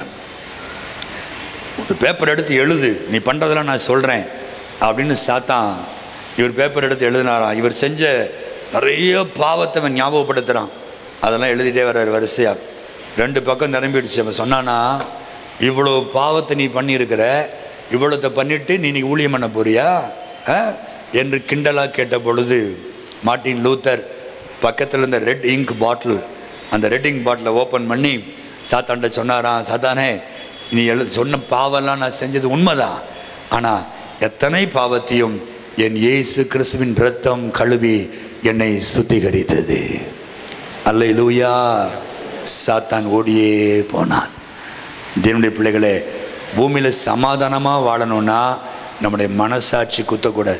Speaker 1: ஒரு பேப்பர் எடுத்து எழுது நீ பண்ணுறதெல்லாம் நான் சொல்கிறேன் அப்படின்னு சாத்தான் இவர் பேப்பர் எடுத்து எழுதினாராம் இவர் செஞ்ச நிறைய பாவத்தை அவன் ஞாபகப்படுத்துகிறான் அதெல்லாம் எழுதிட்டே வர்றார் வரிசையாக ரெண்டு பக்கம் நிரம்பிடுச்சு அவன் சொன்னானா இவ்வளோ பாவத்தை நீ பண்ணியிருக்கிற இவ்வளோத்தை பண்ணிட்டு நீ இன்னைக்கு ஊழியம் பண்ண போறியா ஆ? என்று கிண்டலாக கேட்ட பொழுது மார்ட்டின் லூத்தர் பக்கத்தில் இருந்த ரெட் இங்க் பாட்டில் அந்த ரெட் இங்க் பாட்டிலை ஓப்பன் பண்ணி சாத்தான்ட்ட சொன்னாராம் சாத்தானே நீ எழு சொன்ன பாவம்லாம் நான் செஞ்சது உண்மைதான் ஆனால் எத்தனை பாவத்தையும் என் இயேசு கிறிஸ்துவின் ரத்தம் கழுவி என்னை சுத்திகரித்தது அல்லேலூயா சாத்தான் ஓடியே போனான் தேவனுடைய பிள்ளைகளே பூமியில் சமாதானமாக வாழணும்னா நம்முடைய மனசாட்சி குத்தக்கூடாது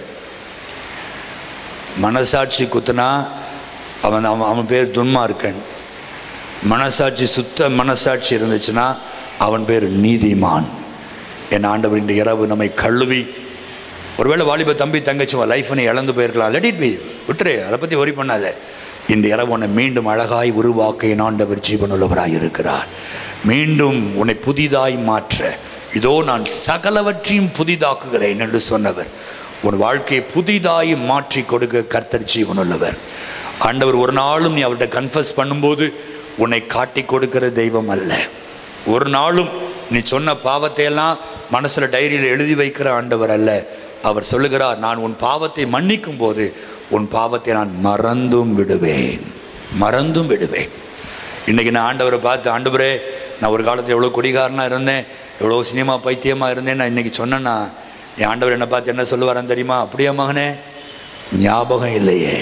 Speaker 1: மனசாட்சி குத்துனா அவன் அவன் அவன் பேர் துன்மார்க்கன் மனசாட்சி சுத்த மனசாட்சி இருந்துச்சுன்னா அவன் பேர் நீதிமான் என் ஆண்டவர் இந்த இரவு நம்மை கழுவி ஒருவேளை வாலிப தம்பி தங்கச்சி உன் லைஃப் நீ இழந்து போயிருக்கலாம் லெட் இட் பி விட்டுரு அதை பற்றி ஒரி பண்ணாத இந்த இரவு உன்னை மீண்டும் அழகாய் உருவாக்க என் ஆண்டவர் ஜீவனுள்ளவராய் இருக்கிறார் மீண்டும் உன்னை புதிதாய் மாற்ற இதோ நான் சகலவற்றையும் புதிதாக்குகிறேன் என்று சொன்னவர் உன் வாழ்க்கையை புதிதாய் மாற்றி கொடுக்க கர்த்தர் ஜீவனுள்ளவர் ஆண்டவர் ஒரு நாளும் நீ அவர்கிட்ட கன்ஃபஸ் பண்ணும்போது உன்னை காட்டி கொடுக்கிற தெய்வம் அல்ல ஒரு நாளும் நீ சொன்ன பாவத்தை எல்லாம் மனசுல டைரியில் எழுதி வைக்கிற ஆண்டவர் அல்ல அவர் சொல்லுகிறார் நான் உன் பாவத்தை மன்னிக்கும் போது உன் பாவத்தை நான் மறந்தும் விடுவேன் மறந்தும் விடுவேன் இன்னைக்கு நான் ஆண்டவரை பார்த்து ஆண்டவரே நான் ஒரு காலத்தில் எவ்வளோ குடிகாரனாக இருந்தேன் எவ்வளோ சினிமா பைத்தியமாக இருந்தேன் நான் இன்னைக்கு சொன்னேன்னா என் ஆண்டவர் என்னை பார்த்து என்ன சொல்லுவாரன்னு தெரியுமா அப்படியே மகனே ஞாபகம் இல்லையே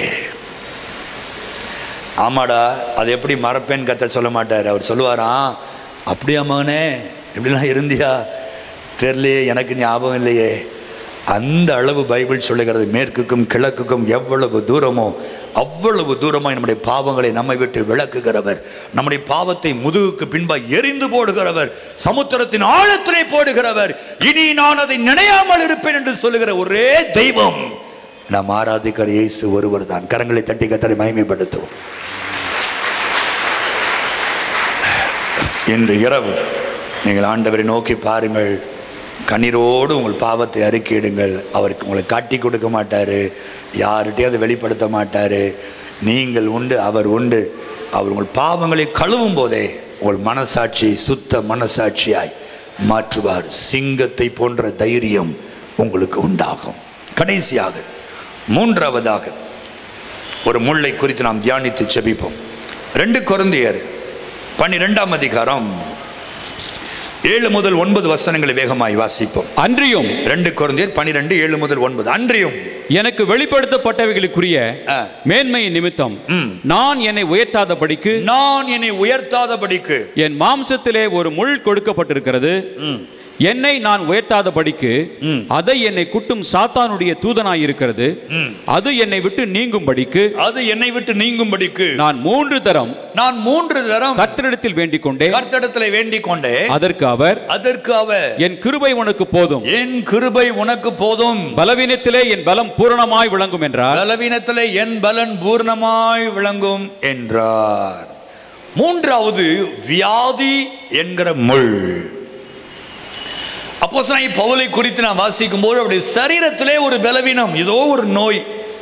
Speaker 1: ஆமாடா அது எப்படி மறப்பேன்னு கத்த சொல்ல மாட்டார் அவர் சொல்லுவாராம் அப்படியா மகனே இப்படிலாம் இருந்தியா தெரியலையே எனக்கு ஞாபகம் இல்லையே அந்த அளவு பைபிள் சொல்லுகிறது மேற்குக்கும் கிழக்குக்கும் எவ்வளவு தூரமோ அவ்வளவு தூரமாய் நம்முடைய பாவங்களை நம்மை விட்டு விளக்குகிறவர் நம்முடைய பாவத்தை முதுகுக்கு பின்பாய் எரிந்து போடுகிறவர் சமுத்திரத்தின் ஆழத்திலே போடுகிறவர் இனி நான் அதை நினையாமல் இருப்பேன் என்று சொல்லுகிற ஒரே தெய்வம் நாம் ஆராதிக்கிற இயேசு ஒருவர் தான் கரங்களை தட்டி கத்தரை மகிமைப்படுத்துவோம் இன்று இரவு நீங்கள் ஆண்டவரை நோக்கி பாருங்கள் கண்ணீரோடு உங்கள் பாவத்தை அறிக்கையிடுங்கள் அவருக்கு உங்களை காட்டி கொடுக்க மாட்டார் யார்கிட்டையும் அதை வெளிப்படுத்த மாட்டார் நீங்கள் உண்டு அவர் உண்டு அவர் உங்கள் பாவங்களை கழுவும் போதே உங்கள் மனசாட்சி சுத்த மனசாட்சியாய் மாற்றுவார் சிங்கத்தை போன்ற தைரியம் உங்களுக்கு உண்டாகும் கடைசியாக மூன்றாவதாக ஒரு முள்ளை குறித்து நாம் தியானித்து செபிப்போம் ரெண்டு கொருந்தியர் பன்னிரெண்டாம் அதிகாரம் ஏழு முதல் ஒன்பது வசனங்களை வேகமாய் வாசிப்போம்
Speaker 2: அன்றியும்
Speaker 1: ரெண்டு கொருந்தியர் பன்னிரெண்டு ஏழு முதல் ஒன்பது அன்றியும்
Speaker 2: எனக்கு வெளிப்படுத்தப்பட்டவைகளுக்குரிய
Speaker 1: ஆ.
Speaker 2: மேன்மையின் நிமித்தம்
Speaker 1: ம்.
Speaker 2: நான் என்னை உயர்த்தாதபடிக்கு
Speaker 1: நான் என்னை உயர்த்தாதபடிக்கு
Speaker 2: என் மாம்சத்திலே ஒரு முள் கொடுக்கப்பட்டிருக்கிறது
Speaker 1: ம்,
Speaker 2: என்னை நான் உயர்த்தாதபடிக்கு
Speaker 1: ம்.
Speaker 2: அதை என்னை குட்டும் சாத்தானுடைய தூதனாய் இருக்கிறது
Speaker 1: ம்.
Speaker 2: அது என்னை விட்டு நீங்கும்படிக்கு
Speaker 1: அது என்னை விட்டு நீங்கும்படிக்கு
Speaker 2: நான் மூன்று தரம்
Speaker 1: நான் மூன்று தரம்
Speaker 2: கர்த்தரிடத்தில் வேண்டிக் கொண்டேன்
Speaker 1: கர்த்தடத்தில் வேண்டிக் கொண்டே
Speaker 2: அதற்கு அவர்
Speaker 1: அதற்கு அவர்
Speaker 2: என் கிருபை உனக்கு போதும்
Speaker 1: என் கிருபை உனக்கு போதும்
Speaker 2: பலவீனத்திலே என் பலம் பூரணமாய் விளங்கும் என்றார்
Speaker 1: பலவீனத்திலே என் பலன் பூர்ணமாய் விளங்கும் என்றார் மூன்றாவது வியாதி என்கிற முள் அப்போ பவுலை குறித்து நான் வாசிக்கும் போது அவருடைய சரீரத்திலே ஒரு பலவீனம் ஏதோ ஒரு நோய்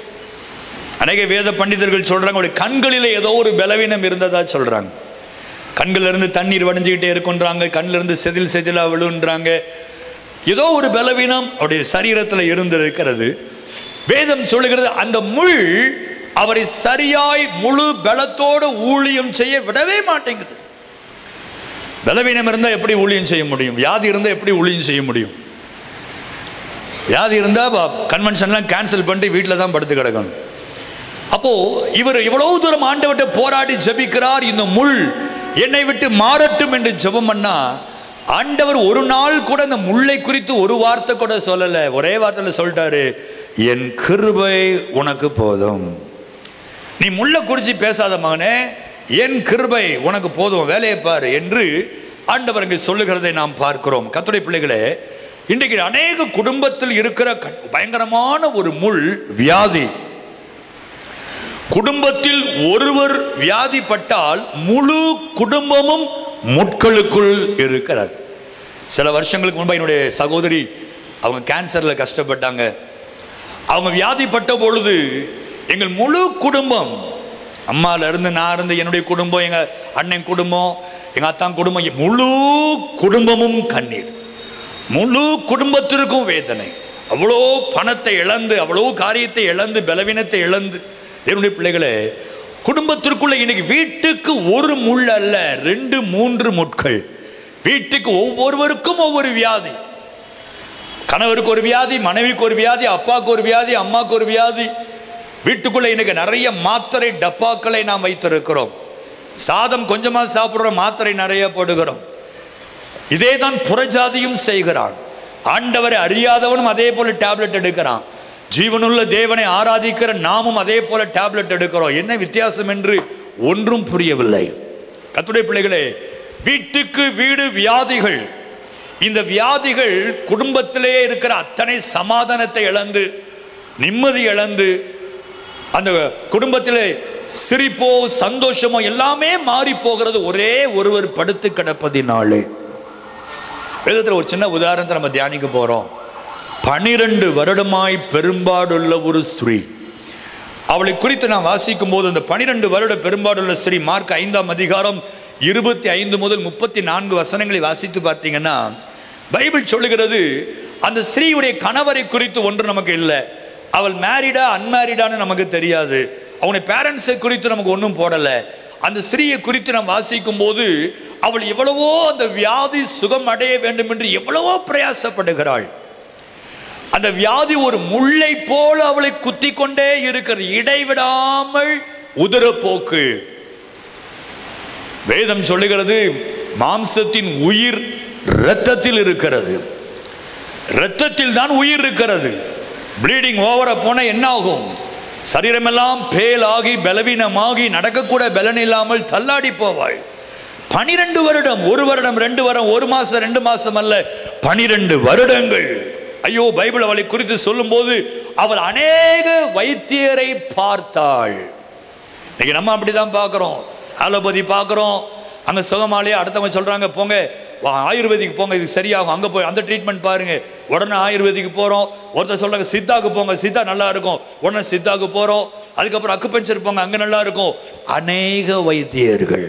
Speaker 1: அநேக வேத பண்டிதர்கள் சொல்றாங்க அவருடைய கண்களிலே ஏதோ ஒரு பலவீனம் இருந்ததா சொல்றாங்க கண்கள்ல இருந்து தண்ணீர் வடிஞ்சுக்கிட்டே இருக்குன்றாங்க கண்ணில இருந்து செதில் செதிலா விழுன்றாங்க ஏதோ ஒரு பலவீனம் அவருடைய சரீரத்தில் இருந்திருக்கிறது வேதம் சொல்லுகிறது அந்த முள் அவரை சரியாய் முழு பலத்தோடு ஊழியம் செய்ய விடவே மாட்டேங்குது பலவீனம் இருந்தால் எப்படி ஊழியம் செய்ய முடியும் வியாதி இருந்தால் எப்படி ஊழியம் செய்ய முடியும் வியாதி இருந்தால் கன்வென்ஷன்லாம் கேன்சல் பண்ணிட்டு வீட்டில் தான் படுத்து கிடக்கணும் அப்போ இவர் இவ்வளவு தூரம் ஆண்டவர்கிட்ட போராடி ஜெபிக்கிறார் இந்த முள் என்னை விட்டு மாறட்டும் என்று ஜெபம் பண்ணா ஆண்டவர் ஒரு நாள் கூட இந்த முள்ளை குறித்து ஒரு வார்த்தை கூட சொல்லலை ஒரே வார்த்தையில் சொல்லிட்டாரு என் கிருபை உனக்கு போதும் நீ முள்ள குறித்து பேசாத மகனே என் கிருபை உனக்கு போதும் வேலையை பாரு என்று ஆண்டவர் இங்கே சொல்லுகிறதை நாம் பார்க்கிறோம் கத்துடைய பிள்ளைகளே இன்றைக்கு அநேக குடும்பத்தில் இருக்கிற க- பயங்கரமான ஒரு முள் வியாதி குடும்பத்தில் ஒருவர் வியாதிப்பட்டால் முழு குடும்பமும் முட்களுக்குள் இருக்கிறது சில வருஷங்களுக்கு முன்பு என்னுடைய சகோதரி அவங்க கேன்சரில் கஷ்டப்பட்டாங்க அவங்க வியாதிப்பட்ட பொழுது எங்கள் முழு குடும்பம் அம்மால இருந்து நான் இருந்து என்னுடைய குடும்பம் எங்க அண்ணன் குடும்பம் எங்க அத்தான் குடும்பம் முழு குடும்பமும் கண்ணீர் முழு குடும்பத்திற்கும் வேதனை அவ்வளோ பணத்தை இழந்து அவ்வளோ காரியத்தை இழந்து பலவீனத்தை இழந்து என்னுடைய பிள்ளைகளே குடும்பத்திற்குள்ள இன்னைக்கு வீட்டுக்கு ஒரு முள் அல்ல ரெண்டு மூன்று முட்கள் வீட்டுக்கு ஒவ்வொருவருக்கும் ஒவ்வொரு வியாதி கணவருக்கு ஒரு வியாதி மனைவிக்கு ஒரு வியாதி அப்பாவுக்கு ஒரு வியாதி அம்மாவுக்கு ஒரு வியாதி வீட்டுக்குள்ள இன்னைக்கு நிறைய மாத்திரை டப்பாக்களை நாம் வைத்திருக்கிறோம் சாதம் கொஞ்சமா சாப்பிடுறோம் மாத்திரை நிறைய போடுகிறோம் இதே தான் புறஜாதியும் செய்கிறான் ஆண்டவரை அறியாதவனும் அதே போல டேப்லெட் எடுக்கிறான் ஜீவனுள்ள தேவனை ஆராதிக்கிற நாமும் அதே போல டேப்லெட் எடுக்கிறோம் என்ன வித்தியாசம் என்று ஒன்றும் புரியவில்லை கத்துடைய பிள்ளைகளே வீட்டுக்கு வீடு வியாதிகள் இந்த வியாதிகள் குடும்பத்திலே இருக்கிற அத்தனை சமாதானத்தை இழந்து நிம்மதி இழந்து அந்த குடும்பத்திலே சிரிப்போ சந்தோஷமோ எல்லாமே மாறி போகிறது ஒரே ஒருவர் படுத்து கிடப்பதினாலே வேதத்தில் ஒரு சின்ன உதாரணத்தை நம்ம தியானிக்க போறோம் பனிரெண்டு வருடமாய் பெரும்பாடுள்ள ஒரு ஸ்திரீ அவளை குறித்து நான் வாசிக்கும் போது அந்த பனிரெண்டு வருட பெரும்பாடுள்ள ஸ்ரீ மார்க் ஐந்தாம் அதிகாரம் இருபத்தி ஐந்து முதல் முப்பத்தி நான்கு வசனங்களை வாசித்து பார்த்தீங்கன்னா பைபிள் சொல்லுகிறது அந்த ஸ்ரீயுடைய கணவரை குறித்து ஒன்று நமக்கு இல்லை அவள் மேரிடா அன்மேரிடான்னு நமக்கு தெரியாது அவனுடைய பேரண்ட்ஸை குறித்து நமக்கு ஒன்றும் போடலை அந்த ஸ்ரீயை குறித்து நாம் வாசிக்கும் போது அவள் எவ்வளவோ அந்த வியாதி சுகம் அடைய வேண்டும் என்று எவ்வளவோ பிரயாசப்படுகிறாள் அந்த வியாதி ஒரு முள்ளை போல அவளை குத்தி கொண்டே இருக்கிறது இடைவிடாமல் உதரப்போக்கு வேதம் சொல்லுகிறது மாம்சத்தின் உயிர் இரத்தத்தில் இருக்கிறது இரத்தத்தில் தான் உயிர் இருக்கிறது ப்ளீடிங் ஓவர போன என்ன ஆகும் சரீரமெல்லாம் பேலாகி பலவீனமாகி நடக்கக்கூட பலன் இல்லாமல் தள்ளாடி போவாள் பனிரெண்டு வருடம் ஒரு வருடம் ரெண்டு வருடம் ஒரு மாசம் ரெண்டு மாசம் அல்ல பனிரெண்டு வருடங்கள் ஐயோ பைபிள் அவளை குறித்து சொல்லும்போது அவள் அநேக வைத்தியரை பார்த்தாள் இன்னைக்கு நம்ம அப்படிதான் பார்க்குறோம் அலோபதி பார்க்குறோம் அங்கே சுகமாலே அடுத்தவங்க சொல்கிறாங்க போங்க வா, ஆயுர்வேதிக்கு போங்க இது சரியாகும் அங்கே போய் அந்த ட்ரீட்மெண்ட் பாருங்க உடனே ஆயுர்வேதிக்கு போகிறோம் ஒருத்தர் சொல்கிறாங்க சித்தாக்கு போங்க சித்தா நல்லா இருக்கும் உடனே சித்தாக்கு போகிறோம் அதுக்கப்புறம் அக்குபஞ்சர் போங்க அங்கே நல்லா இருக்கும் அநேக வைத்தியர்கள்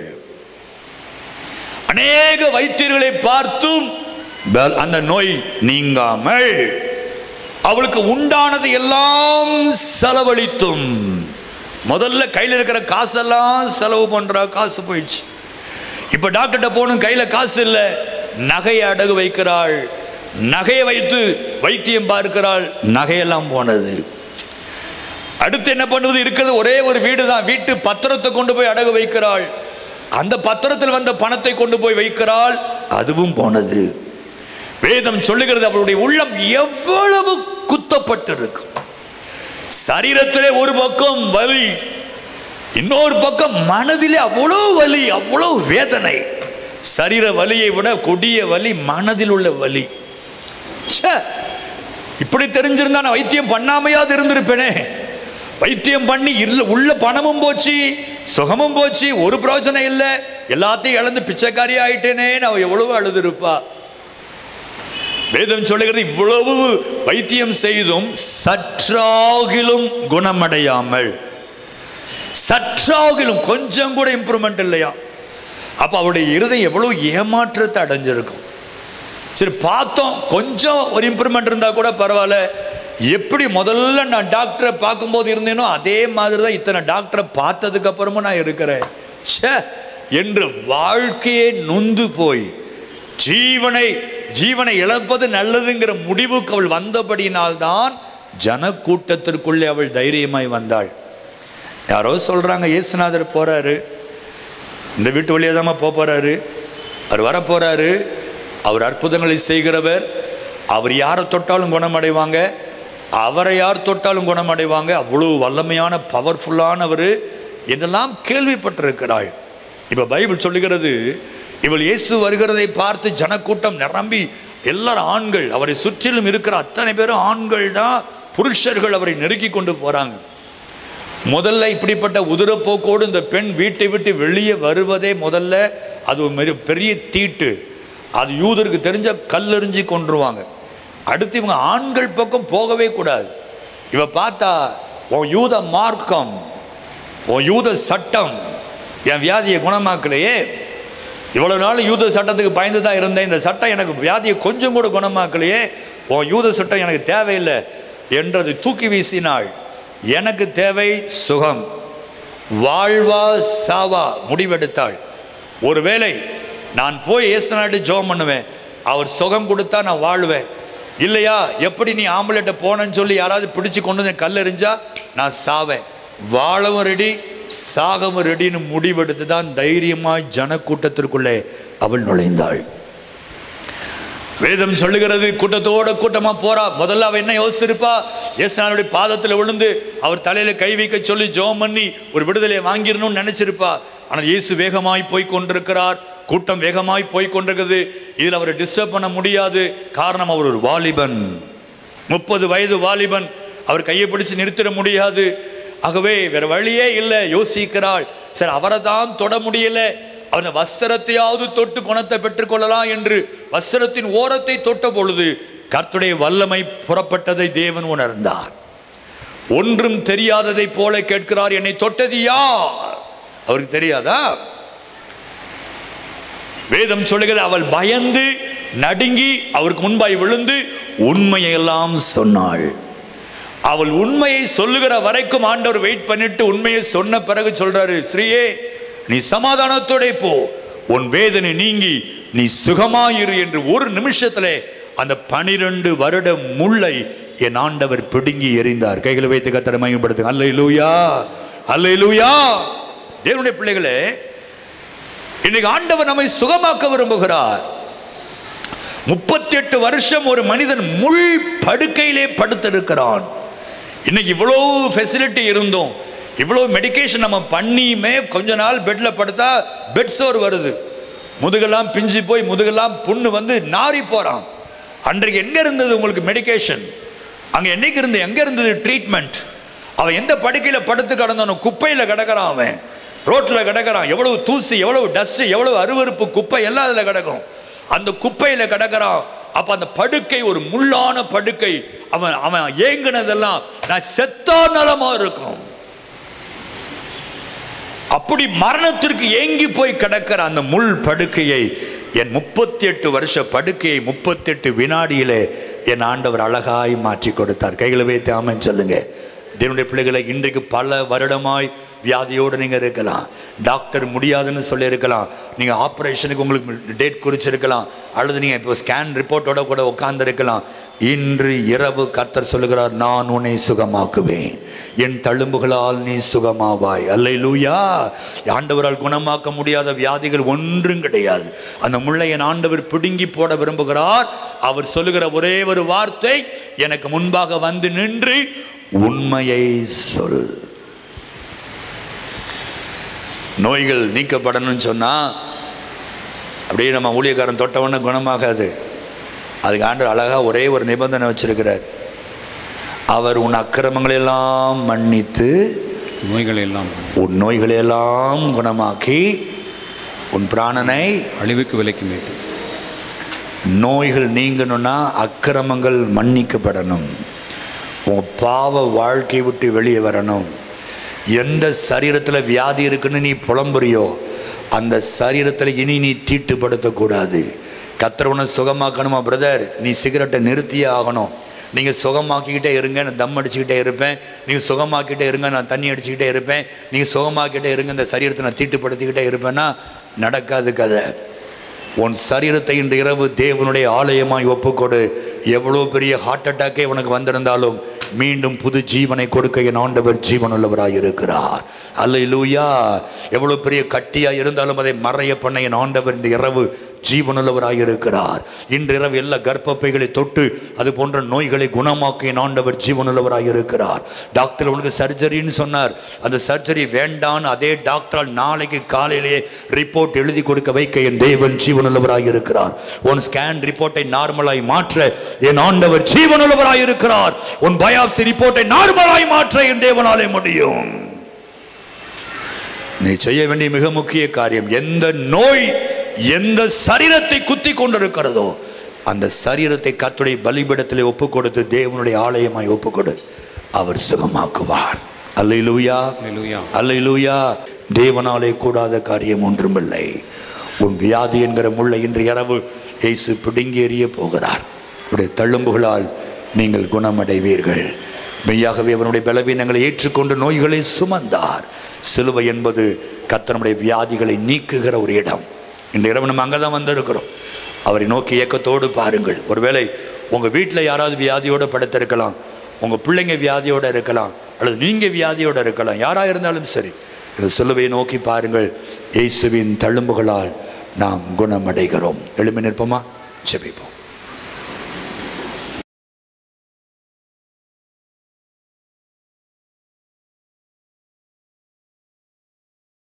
Speaker 1: அநேக வைத்தியர்களை பார்த்தும் பல்- அந்த நோய் நீங்காமல் அவளுக்கு உண்டானது எல்லாம் செலவழித்தும் முதல்ல கையில் இருக்கிற காசெல்லாம் செலவு பண்றா காசு போயிடுச்சு இப்ப டாக்டர்கிட்ட போகணும் கையில காசு இல்லை நகையை அடகு வைக்கிறாள் நகையை வைத்து வைத்தியம் பார்க்கிறாள் நகையெல்லாம் போனது அடுத்து என்ன பண்ணுவது இருக்கிறது ஒரே ஒரு வீடு தான் வீட்டு பத்திரத்தை கொண்டு போய் அடகு வைக்கிறாள் அந்த பத்திரத்தில் வந்த பணத்தை கொண்டு போய் வைக்கிறாள் அதுவும் போனது வேதம் சொல்லுகிறது அவளுடைய உள்ளம் எவ்வளவு குத்தப்பட்டிருக்கும் சரீரத்திலே ஒரு பக்கம் வலி இன்னொரு பக்கம் மனதிலே அவ்வளோ வலி அவ்வளோ வேதனை சரீர வலியை விட கொடிய வலி மனதில் உள்ள வலி ச்சே இப்படி தெரிஞ்சிருந்தா நான் வைத்தியம் பண்ணாமையாவது இருந்திருப்பேனே வைத்தியம் பண்ணி இல்ல உள்ள பணமும் போச்சு சுகமும் போச்சு ஒரு பிரயோஜனம் இல்லை எல்லாத்தையும் இழந்து பிச்சைக்காரி ஆயிட்டேனே நான் எவ்வளவு அழுதுருப்பா வேதம் சொல்லுகிறது இவ்வளவு வைத்தியம் செய்தும் சற்றாகிலும் குணமடையாமல் சற்றாகிலும் கொஞ்சம் கூட இம்ப்ரூவ்மெண்ட் இல்லையா அப்ப அவருடைய இருதயம் எவ்வளவு ஏமாற்றத்தை அடைஞ்சிருக்கும் சரி பார்த்தோம் கொஞ்சம் ஒரு இம்ப்ரூவ்மெண்ட் இருந்தா கூட பரவாயில்ல எப்படி முதல்ல நான் டாக்டரை பார்க்கும்போது இருந்தேனோ அதே மாதிரி தான் இத்தனை டாக்டரை பார்த்ததுக்கு அப்புறமும் நான் இருக்கிறேன் ச்சே என்று வாழ்க்கையே நொந்து போய் ஜீவனை ஜீவனை இழப்பது நல்லதுங்கிற முடிவுக்கு அவள் வந்தபடியினால்தான் ஜனக்கூட்டத்திற்குள்ளே அவள் தைரியமாய் வந்தாள் யாரோ சொல்றாங்க இயேசுநாதர் போறாரு இந்த வீட்டு வழியாக தான் போக போறாரு அவர் வர போறாரு அவர் அற்புதங்களை செய்கிறவர் அவர் யாரை தொட்டாலும் குணமடைவாங்க அவரை யார் தொட்டாலும் குணமடைவாங்க அவ்வளவு வல்லமையான பவர்ஃபுல்லானவர் என்றெல்லாம் கேள்விப்பட்டிருக்கிறாள் இப்போ பைபிள் சொல்லுகிறது இவள் இயேசு வருகிறதை பார்த்து ஜனக்கூட்டம் நிரம்பி எல்லாரும் ஆண்கள் அவரை சுற்றிலும் இருக்கிற அத்தனை பேரும் ஆண்கள் தான் புருஷர்கள் அவரை நெருக்கி கொண்டு போறாங்க முதல்ல இப்படிப்பட்ட உதிரப்போக்கோடு இந்த பெண் வீட்டை விட்டு வெளியே வருவதே முதல்ல அது ஒரு மிக பெரிய தீட்டு அது யூதருக்கு தெரிஞ்ச கல்லெறிஞ்சு கொண்டுருவாங்க அடுத்து இவங்க ஆண்கள் பக்கம் போகவே கூடாது இவ பார்த்தா உன் யூத மார்க்கம் உன் யூத சட்டம் என் வியாதியை குணமாக்கலையே இவ்வளவு நாள் யூத சட்டத்துக்கு பயந்து தான் இருந்தேன் இந்த சட்டம் எனக்கு வியாதியை கொஞ்சம் கூட குணமாக்கலையே உன் யூத சட்டம் எனக்கு தேவையில்லை என்றது தூக்கி வீசினாள் எனக்கு தேவை சுகம் வாழ்வா சாவா முடிவெடுத்தாள் ஒருவேளை நான் போய் இயேசுநாடு ஜெபம் பண்ணுவேன் அவர் சுகம் கொடுத்தா நான் வாழ்வேன் இல்லையா எப்படி நீ ஆம்புலெட்டை போனேன்னு சொல்லி யாராவது பிடிச்சு கொண்டு வந்து கல்லெறிஞ்சா நான் சாவேன் வாழவும் ரெடி சாகவும் ரெடின்னு முடிவெடுத்து தான் தைரியமாய் ஜனக்கூட்டத்திற்குள்ளே அவள் நுழைந்தாள் வேதம் சொல்லுகிறது கூட்டத்தோட கூட்டமா போறா முதல்ல அவ என்ன யோசிச்சிருப்பா இயேசுநாதனுடைய பாதத்தில் விழுந்து அவர் தலையில கை வைக்க சொல்லி ஜெபம் பண்ணி ஒரு விடுதலையை வாங்கிடணும்னு நினைச்சிருப்பா ஆனால் இயேசு வேகமாய் போய் கொண்டிருக்கிறார் கூட்டம் வேகமாய் போய் கொண்டிருக்கிறது இதில் அவரை டிஸ்டர்ப் பண்ண முடியாது காரணம் அவர் ஒரு வாலிபன் முப்பது வயது வாலிபன் அவர் கையை பிடிச்சு நிறுத்திட முடியாது ஆகவே வேற வழியே இல்லை யோசிக்கிறாள் சரி அவரை தான் தொட முடியல அந்த வஸ்திரத்தையாவது தொட்டு குணத்தை பெற்றுக்கொள்ளலாம் என்று வஸ்திரத்தின் ஓரத்தை தொட்ட பொழுது கர்த்தருடைய வல்லமை புறப்பட்டதை தேவன் உணர்ந்தார் ஒன்றும் தெரியாததை போல கேட்கிறார் என்னை தொட்டது யார் அவருக்கு தெரியாதா வேதம் சொல்லுகிறது அவள் பயந்து நடுங்கி அவருக்கு முன்பாய் விழுந்து உண்மையெல்லாம் சொன்னாள் அவள் உண்மையை சொல்லுகிற வரைக்கும் ஆண்டவர் வெயிட் பண்ணிட்டு உண்மையை சொன்ன பிறகு சொல்றாரு ஸ்ரீயே நீ சமாதானத்தோட போ உன் வேதனை நீங்கி நீ சுகமாயிரு என்று ஒரு நிமிஷத்திலே அந்த பனிரெண்டு வருட முள்ளை என் ஆண்டவர் பிடுங்கி எறிந்தார் கைகளை வைத்து கத்தரை மையப்படுத்துங்க அல்ல லூயா அல்ல லூயா தேவனுடைய பிள்ளைகளே இன்னைக்கு ஆண்டவர் நம்மை சுகமாக்க விரும்புகிறார் முப்பத்தி எட்டு வருஷம் ஒரு மனிதன் முள் படுக்கையிலே படுத்திருக்கிறான் இன்னைக்கு இவ்வளோ ஃபெசிலிட்டி இருந்தோம் இவ்வளோ மெடிகேஷன் நம்ம பண்ணியுமே கொஞ்ச நாள் பெட்டில் படுத்தா பெட் சோர் வருது முதுகெல்லாம் பிஞ்சு போய் முதுகெல்லாம் புண்ணு வந்து நாறி போகிறான் அன்றைக்கு எங்கே இருந்தது உங்களுக்கு மெடிகேஷன் அங்கே என்னைக்கு இருந்து எங்கே இருந்தது ட்ரீட்மெண்ட் அவன் எந்த படுக்கையில் படுத்து கிடந்தானோ குப்பையில் கிடக்கிறான் அவன் ரோட்டில் கிடக்கிறான் எவ்வளவு தூசி எவ்வளவு டஸ்ட் எவ்வளவு அருவருப்பு குப்பை எல்லாம் அதில் கிடக்கும் அந்த குப்பையில் கிடக்கிறான் அப்ப அந்த படுக்கை ஒரு முள்ளான படுக்கை அவன் அவன் ஏங்கினதெல்லாம் நான் செத்தா நலமா இருக்கும் அப்படி மரணத்திற்கு ஏங்கி போய் கிடக்கிற அந்த முள் படுக்கையை என் முப்பத்தி எட்டு வருஷ படுக்கையை முப்பத்தி எட்டு வினாடியிலே என் ஆண்டவர் அழகாய் மாற்றி கொடுத்தார் கைகளை வைத்து ஆமென் சொல்லுங்க தேவனுடைய பிள்ளைகளை இன்றைக்கு பல வருடமாய் வியாதியோடு நீங்கள் இருக்கலாம் டாக்டர் முடியாதுன்னு சொல்லியிருக்கலாம் நீங்கள் ஆப்ரேஷனுக்கு உங்களுக்கு டேட் குறிச்சிருக்கலாம் அல்லது நீங்கள் இப்போ ஸ்கேன் ரிப்போர்ட்டோட கூட உட்கார்ந்திருக்கலாம் இன்று இரவு கர்த்தர் சொல்லுகிறார் நான் உன்னை சுகமாக்குவேன் என் தழும்புகளால் நீ சுகமாவாய் அல்லை லூயா ஆண்டவரால் குணமாக்க முடியாத வியாதிகள் ஒன்றும் கிடையாது அந்த முள்ளை என் ஆண்டவர் பிடுங்கி போட விரும்புகிறார் அவர் சொல்லுகிற ஒரே ஒரு வார்த்தை எனக்கு முன்பாக வந்து நின்று உண்மையை சொல் நோய்கள் நீக்கப்படணும்னு சொன்னா அப்படியே நம்ம ஊழியக்காரன் தொட்டவொன்னே குணமாகாது அதுக்கு ஆண்டு அழகா ஒரே ஒரு நிபந்தனை வச்சிருக்கிறார் அவர் உன் அக்கிரமங்களெல்லாம் மன்னித்து
Speaker 2: நோய்கள் எல்லாம்
Speaker 1: உன் நோய்களெல்லாம் குணமாக்கி உன் பிராணனை
Speaker 2: அழிவுக்கு விலைக்கு மீட்டு
Speaker 1: நோய்கள் நீங்கணும்னா அக்கிரமங்கள் மன்னிக்கப்படணும் உன் பாவ வாழ்க்கை விட்டு வெளியே வரணும் எந்த சரீரத்தில் வியாதி இருக்குன்னு நீ புலம்புறியோ அந்த சரீரத்தில் இனி நீ தீட்டுப்படுத்தக்கூடாது கத்திரவனை சுகமாக்கணுமா பிரதர் நீ சிகரெட்டை நிறுத்தியே ஆகணும் நீங்கள் சுகமாக்கிக்கிட்டே இருங்க நான் தம் அடிச்சுக்கிட்டே இருப்பேன் நீங்கள் சுகமாக்கிட்டே இருங்க நான் தண்ணி அடிச்சுக்கிட்டே இருப்பேன் நீங்கள் சுகமாக்கிட்டே இருங்க இந்த சரீரத்தை நான் தீட்டுப்படுத்திக்கிட்டே இருப்பேன்னா நடக்காது கதை உன் சரீரத்தை இன்று இரவு தேவனுடைய ஆலயமாய் ஒப்புக்கொடு எவ்வளோ பெரிய ஹார்ட் அட்டாக்கே உனக்கு வந்திருந்தாலும் மீண்டும் புது ஜீவனை கொடுக்க என் ஆண்டவர் ஜீவனுள்ளவராய் இருக்கிறார் அல்லேலூயா எவ்வளோ பெரிய கட்டியாக இருந்தாலும் அதை மறைய பண்ண என் ஆண்டவர் இந்த இரவு ஜீவனுள்ளவராய் இருக்கிறார் இன்று இரவு எல்லா கர்ப்பப்பைகளை தொட்டு அது போன்ற நோய்களை குணமாக்க என் ஆண்டவர் ஜீவனுள்ளவராய் இருக்கிறார் டாக்டர் உனக்கு சர்ஜரின்னு சொன்னார் அந்த சர்ஜரி வேண்டான்னு அதே டாக்டரால் நாளைக்கு காலையிலேயே ரிப்போர்ட் எழுதி கொடுக்க வைக்க என் தேவன் ஜீவனுள்ளவராய் இருக்கிறார் உன் ஸ்கேன் ரிப்போர்ட்டை நார்மலாய் மாற்ற என் ஆண்டவர் ஜீவனுள்ளவராய் இருக்கிறார் உன் பயாப்சி ரிப்போர்ட்டை நார்மலாய் மாற்ற என் தேவனாலே முடியும் நீ செய்ய வேண்டிய மிக முக்கிய காரியம் எந்த நோய் எந்த சரீரத்தை குத்தி கொண்டிருக்கிறதோ அந்த சரீரத்தை கர்த்தருடைய பலிபீடத்திலே ஒப்பு கொடுத்து தேவனுடைய ஆலயமாய் ஒப்பு கொடு அவர் சுகமாக்குவார் அல்லேலூயா
Speaker 2: அல்லேலூயா.
Speaker 1: அல்லேலூயா தேவனாலே கூடாத காரியம் ஒன்றுமில்லை உன் வியாதி என்கிற முள்ளை இன்று இரவு இயேசு பிடுங்கி எறிய போகிறார் உடைய தள்ளும்புகளால் நீங்கள் குணமடைவீர்கள் மெய்யாகவே அவனுடைய பலவீனங்களை ஏற்றுக்கொண்டு நோய்களை சுமந்தார் சிலுவை என்பது கத்தனுடைய வியாதிகளை நீக்குகிற ஒரு இடம் இந்த இரவு நம்ம அங்கே தான் வந்திருக்கிறோம் அவரை நோக்கி இயக்கத்தோடு பாருங்கள் ஒருவேளை உங்கள் வீட்டில் யாராவது வியாதியோடு படுத்திருக்கலாம் உங்கள் பிள்ளைங்க வியாதியோடு இருக்கலாம் அல்லது நீங்கள் வியாதியோடு இருக்கலாம் யாராக இருந்தாலும் சரி இந்த சிலுவையை நோக்கி பாருங்கள் இயேசுவின் தழும்புகளால் நாம் குணமடைகிறோம் எழுமி நிற்போமா ஜெபிப்போம்